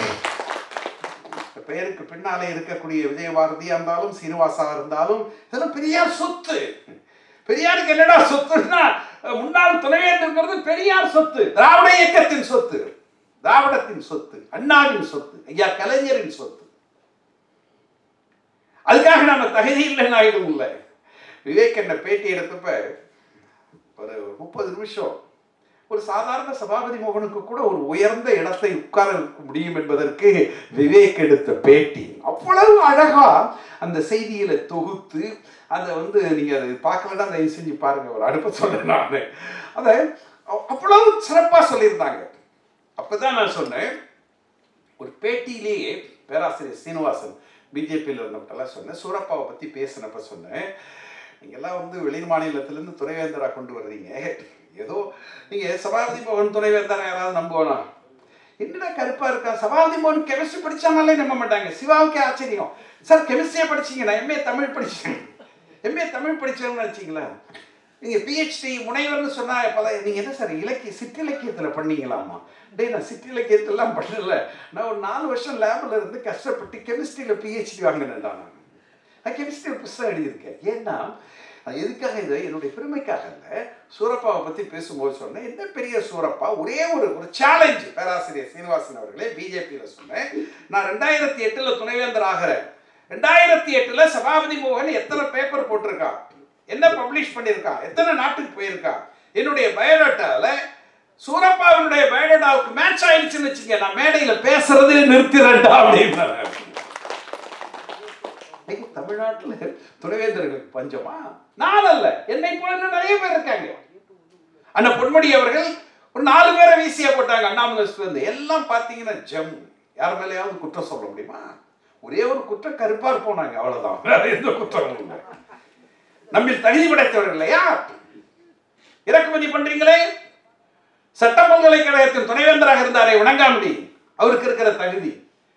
இந்த பெயருக்கு பின்னாலே இருக்கக்கூடிய விஜயபாரதியா இருந்தாலும் சீனிவாசா இருந்தாலும் இதெல்லாம் பெரியார் சொத்து பெரியாருக்கு என்னடா சொத்துன்னா முன்னாள் துணைவேந்தர்ங்கிறது பெரியார் சொத்து திராவிட இயக்கத்தின் சொத்து திராவிடத்தின் சொத்து அண்ணாவின் சொத்து ஐயா கலைஞரின் சொத்து அதுக்காக நாம தகுதி இல்லைன்னு ஆகிடும் இல்லை விவேக் என்ன பேட்டி எடுத்தப்ப ஒரு முப்பது நிமிஷம் ஒரு சாதாரண சபாபதி மோகனுக்கு கூட ஒரு உயர்ந்த இடத்தை உட்கார வைக்க முடியும் என்பதற்கு விவேக் எடுத்த பேட்டி அவ்வளவு அழகா அந்த செய்தியில தொகுத்து அதை வந்து நீங்க அதை பார்க்கலன்னா தயவு செஞ்சு பாருங்க ஒரு அனுப்ப சொல்றேன் நான் அதை அவ்- அவ்வளவு சிறப்பா சொல்லியிருந்தாங்க அப்பதான் நான் சொன்னேன் ஒரு பேட்டியிலேயே பேராசிரியர் சீனிவாசன் பிஜேபியில் இருந்தவங்கெல்லாம் சொன்னேன் சூரப்பாவை பற்றி பேசினப்ப சொன்னேன் நீங்கள்லாம் வந்து வெளி மாநிலத்திலேருந்து துணைவேந்தராக கொண்டு வர்றீங்க ஏதோ நீங்கள் சபாபதி மோகன் துணைவேந்தரா யாராவது நம்புவானா என்னடா கருப்பாக இருக்கா சபாபதி மோகன் கெமிஸ்ட்ரி படிச்சானாலே நம்ப மாட்டாங்க சிவாவுக்கே ஆச்சரியம் சார் கெமிஸ்ட்ரியே படிச்சீங்க நான் எம்ஏ தமிழ் படிச்சேன் எம்ஏ தமிழ் படிச்சவங்கன்னு நினச்சிங்களா நீங்கள் பிஹெச்டி முனைவர்னு சொன்னால் பல நீங்கள் என்ன சார் இலக்கிய சிற்றிலக்கியத்தில் பண்ணீங்களாமா டேய் நான் சிற்றிலக்கியத்திலலாம் பண்ணல நான் ஒரு நாலு வருஷம் லேபில் இருந்து கஷ்டப்பட்டு கெமிஸ்ட்ரியில் பிஹெச்டி வாங்கினேன்டா நான் நான் கெமிஸ்ட்ரி புஸ்தகம் எழுதியிருக்கேன் ஏன்னா அது எதுக்காக இது என்னுடைய பெருமைக்காக இல்லை சூரப்பாவை பற்றி பேசும்போது சொன்னேன் என்ன பெரிய சூரப்பா ஒரே ஒரு ஒரு சேலஞ்ச் பேராசிரியர் சீனிவாசன் அவர்களே பிஜேபியில் சொன்னேன் நான் ரெண்டாயிரத்தி எட்டில் துணைவேந்தர் ஆகிறேன் ரெண்டாயிரத்தி எட்டில் சபாபதி மோகன் எத்தனை பேப்பர் போட்டிருக்கான் என்ன பப்ளிஷ் பண்ணியிருக்கான் எத்தனை நாட்டுக்கு போயிருக்கான் என்னுடைய பயோடேட்டாவில் சூரப்பாவினுடைய பயோடேட்டாவுக்கு மேட்ச் ஆயிடுச்சுன்னு வச்சுங்க நான் மேடையில் பேசுறதே நிறுத்திறேன்டா அப்படின்னு இன்னைக்கு தமிழ்நாட்டுல துணைவேந்தர்களுக்கு பஞ்சமா நான் அல்ல என்னை போல இன்னும் நிறைய பேர் இருக்காங்க அண்ணா பொன்முடி அவர்கள் ஒரு நாலு பேரை வீசியா போட்டாங்க அண்ணாமலை இருந்து எல்லாம் பார்த்தீங்கன்னா ஜம் யார் மேலேயாவது குற்றம் சொல்ல முடியுமா ஒரே ஒரு குற்றம் கருப்பா போனாங்க அவ்வளவுதான் வேற எந்த குற்றமும் இல்லை நம்மில் தகுதி படைத்தவர்கள் இல்லையா இறக்குமதி பண்றீங்களே சட்ட பல்கலைக்கழகத்தின் துணைவேந்தராக இருந்தாரே வணங்காமுடி அவருக்கு இருக்கிற தகுதி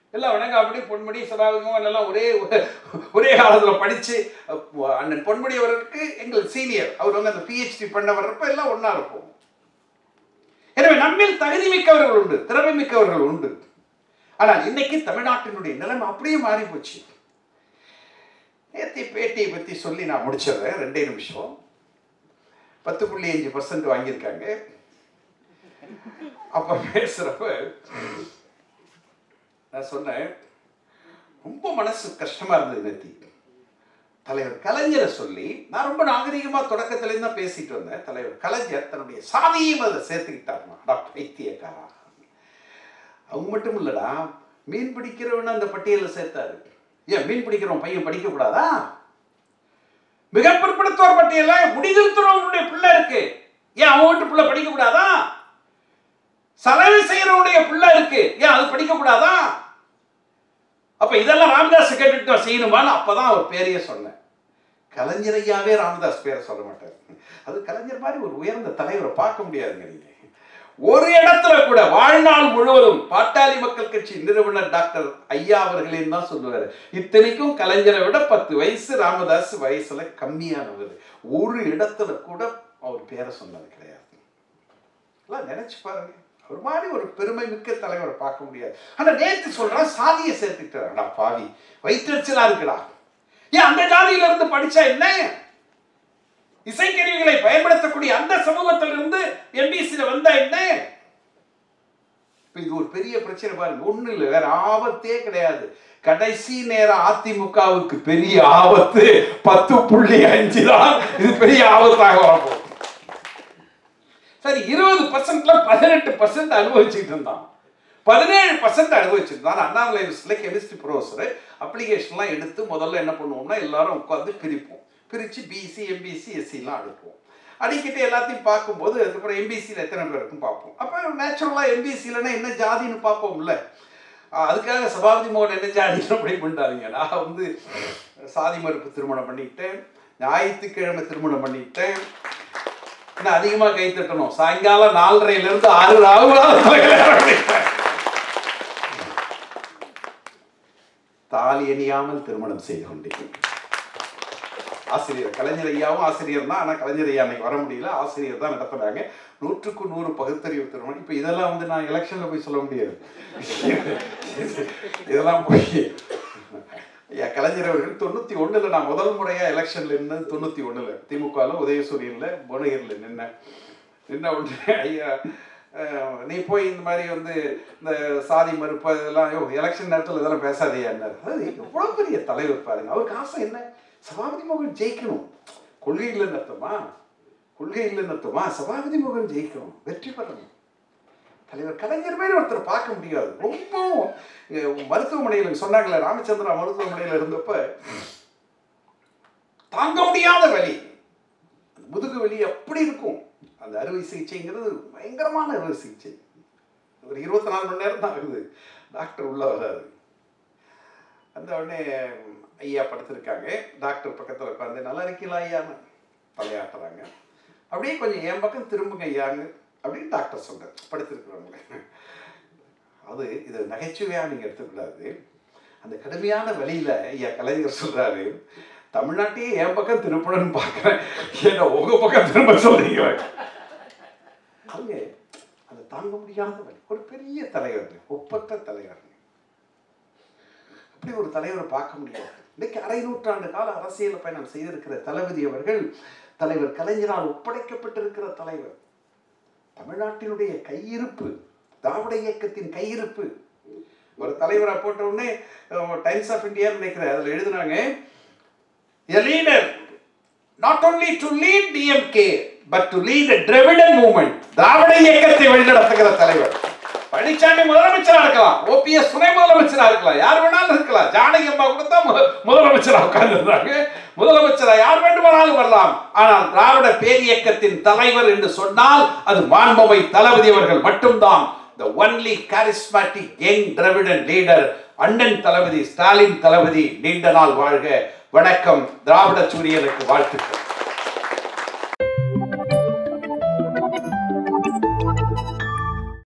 எல்லாம் வணங்காமடி பொன்முடி சதாவிகம் எல்லாம் ஒரே ஒரே காலத்தில் படித்து அண்ணன் பொன்முடி அவருக்கு எங்கள் சீனியர் அவர் வந்து அந்த பிஹெச்டி பண்ண வர்றப்ப எல்லாம் ஒன்றா இருப்போம் எனவே நம்மில் தகுதி மிக்கவர்கள் உண்டு திறமை மிக்கவர்கள் உண்டு ஆனால் இன்னைக்கு தமிழ்நாட்டினுடைய நிலைமை அப்படியே மாறி போச்சு நேத்தி பேட்டியை பற்றி சொல்லி நான் முடிச்சிடுறேன் ரெண்டே நிமிஷம் பத்து புள்ளி அஞ்சு பர்சன்ட் வாங்கியிருக்காங்க அப்போ பேசுகிறப்ப நான் சொன்னேன் ரொம்ப மனசு கஷ்டமாக இருந்தது நேத்தி தலைவர் கலைஞரை சொல்லி நான் ரொம்ப நாகரிகமாக தொடக்கத்துலேருந்து தான் பேசிட்டு வந்தேன் தலைவர் கலைஞர் தன்னுடைய சாதியையும் அதில் சேர்த்துக்கிட்டாருமா அடா பைத்தியக்காரா அவங்க மட்டும் இல்லடா மீன் பிடிக்கிறவன் அந்த பட்டியலில் சேர்த்தாரு ஏன் மீன் பிடிக்கிறவன் பையன் படிக்கக்கூடாதா மிக பிற்படுத்தோர் பட்டியல முடிதிருத்துறவங்களுடைய பிள்ளை இருக்கு ஏன் அவன் வீட்டு பிள்ளை படிக்கக்கூடாதா சலவை செய்யறவனுடைய பிள்ளை இருக்கு ஏன் அது படிக்கக்கூடாதா அப்ப இதெல்லாம் ராமதாஸ் கேட்டுட்டு நான் செய்யணுமான்னு அப்பதான் அவர் பேரையே சொன்னேன் கலைஞரையாவே ராமதாஸ் பேரை சொல்ல மாட்டார் அது கலைஞர் மாதிரி ஒரு உயர்ந்த தலைவரை பார்க்க முடியாதுங்க நீங்க ஒரு இடத்துல கூட வாழ்நாள் முழுவதும் பாட்டாளி மக்கள் கட்சி நிறுவனர் டாக்டர் ஐயா அவர்களையும் தான் சொல்லுவார் இத்தனைக்கும் கலைஞரை விட பத்து வயசு ராமதாஸ் வயசுல கம்மியானவர் ஒரு இடத்துல கூட அவர் பேரை சொன்னது கிடையாது எல்லாம் நினைச்சு பாருங்க ஒரு மாதிரி ஒரு பெருமை மிக்க தலைவரை பார்க்க முடியாது ஆனா நேத்து சொல்றான் சாதியை சேர்த்துக்கிட்டாடா பாவி வயிற்றுச்சலா இருக்குடா ஏன் அந்த ஜாதியில இருந்து படிச்சா என்ன இசைக்கருவிகளை பயன்படுத்தக்கூடிய அந்த சமூகத்திலிருந்து எம்பிசியில வந்தா என்ன இப்ப இது ஒரு பெரிய பிரச்சனை பாருங்க ஒண்ணு இல்லை வேற ஆபத்தே கிடையாது கடைசி நேரம் அதிமுகவுக்கு பெரிய ஆபத்து பத்து புள்ளி அஞ்சு தான் இது பெரிய ஆபத்தாக வரப்போகுது சரி இருபது பர்சன்ட்ல பதினெட்டு பர்சன்ட் அனுபவிச்சுட்டு இருந்தான் பதினேழு பர்சன்ட் அனுபவிச்சிருந்தான் அண்ணாமலை யூனிவர்சிட்டியில் கெமிஸ்ட்ரி ப்ரொஃபஸர் அப்ளிகேஷன்லாம் எடுத்து முதல்ல என்ன பண்ணுவோம்னா எல்லாரும் உட்காந்து பிரிப்போம் பிரித்து பிசி எம்பிசி எஸ்சிலாம் அடுப்போம் அடிக்கிட்டு எல்லாத்தையும் பார்க்கும்போது அதுக்கப்புறம் எம்பிசியில் எத்தனை பேர் இருக்குன்னு பார்ப்போம் அப்போ நேச்சுரலாக எம்பிசிலன்னா என்ன ஜாதின்னு பார்ப்போம்ல ஆஹ் அதுக்காக சபாபதி மோகன் என்ன ஜாதின்னு அப்படி பண்ணிட்டாதீங்க நான் வந்து சாதி மறுப்பு திருமணம் பண்ணிக்கிட்டேன் ஞாயிற்றுக்கிழமை திருமணம் பண்ணிக்கிட்டேன் இன்னும் அதிகமாக கை தட்டணும் சாயங்காலம் நாலரையிலிருந்து ஆறு ராகுலாவது தாலி அணியாமல் திருமணம் செய்து கொண்டேன் ஆசிரியர் கலைஞர் ஐயாவும் ஆசிரியர் தான் ஆனால் கலைஞர் ஐயா அன்னைக்கு வர முடியல ஆசிரியர் தான் நடத்துனாங்க நூற்றுக்கு நூறு பகுத்தறிவு திருமணம் இப்போ இதெல்லாம் வந்து நான் எலெக்ஷனில் போய் சொல்ல முடியாது இதெல்லாம் போய் ஐயா கலைஞர் அவர்கள் தொண்ணூற்றி ஒன்றில் நான் முதல் முறையாக எலெக்ஷனில் நின்று தொண்ணூற்றி ஒன்றில் திமுகவில் உதயசூரியனில் புவனகிரியில் நின்னேன் நின்ன உடனே ஐயா அஹ், நீ போய் இந்த மாதிரி வந்து இந்த சாதி மறுப்பு இதெல்லாம் ஐயோ எலெக்ஷன் நேரத்தில் இதெல்லாம் பேசாதேயான்னாரு அது எவ்வளோ பெரிய தலைவர் பாருங்க அவருக்கு ஆசை என்ன சபாபதி மோகன் ஜெயிக்கணும் கொள்கை இல்லைன்னு அர்த்தமா கொள்கை இல்லைன்னு அர்த்தமா சபாபதி மோகன் ஜெயிக்கணும் வெற்றி பெறணும் தலைவர் கலைஞர் மாதிரி ஒருத்தர் பார்க்க முடியாது ரொம்ப அஹ், மருத்துவமனையில் சொன்னாங்களே ராமச்சந்திரா மருத்துவமனையில் இருந்தப்ப தாங்க முடியாத வலி முதுகு வலி அப்படி இருக்கும் அந்த அறுவை சிகிச்சைங்கிறது பயங்கரமான அறுவை சிகிச்சை ஒரு இருபத்தி நாலு மணி நேரம் தான் ஆகுது டாக்டர் உள்ள வராது அந்த உடனே ஐயா படுத்திருக்காங்க டாக்டர் பக்கத்தில் உட்காந்து நல்லா இருக்கீங்களா ஐயான்னு தலையாட்டுறாங்க அப்படியே கொஞ்சம் என் பக்கம் திரும்புங்க ஐயாங்க அப்படின்னு டாக்டர் சொல்றாரு படுத்திருக்கிறவங்க அது இது நகைச்சுவையாக நீங்கள் எடுத்துக்கூடாது அந்த கடுமையான வழியில் ஐயா கலைஞர் சொல்றாரு தமிழ்நாட்டையே என் பக்கம் திருப்பணும்னு பார்க்குறேன் ஏன்னா உங்க பக்கம் திரும்ப சொல்றீங்க அவங்க அந்த தாங்க முடியாத வழி ஒரு பெரிய தலைவர் ஒப்பற்ற தலைவர் அப்படி ஒரு தலைவரை பார்க்க முடியாது இன்னைக்கு அரை நூற்றாண்டு கால அரசியல் பயணம் செய்திருக்கிற தளபதி அவர்கள் தலைவர் கலைஞரால் ஒப்படைக்கப்பட்டிருக்கிற தலைவர் தமிழ்நாட்டினுடைய கையிருப்பு திராவிட இயக்கத்தின் கையிருப்பு ஒரு தலைவரை போட்ட உடனே டைம்ஸ் ஆஃப் இந்தியா நினைக்கிறேன் அதில் எழுதுனாங்க a leader not only to lead DMK but to lead a Dravidian movement திராவிட இயக்கத்தை வழிநடத்துகிற தலைவர் பழனிசாமி முதலமைச்சரா இருக்கலாம் ஓபிஎஸ் துணை முதலமைச்சரா இருக்கலாம் யார் வேணாலும் இருக்கலாம் ஜானகி அம்மா கூட தான் மு- முதலமைச்சரா உட்கார்ந்துருந்தாங்க முதலமைச்சரா யார் வேண்டுமானாலும் வரலாம் ஆனால் திராவிட பேரியக்கத்தின் தலைவர் என்று சொன்னால் அது மாண்புமை தளபதி அவர்கள் மட்டும்தான் the only charismatic young Dravidian leader அண்ணன் தளபதி ஸ்டாலின் தளபதி நீண்ட நாள் வாழ்க வணக்கம் திராவிட சூரியனுக்கு வாழ்த்துக்கள்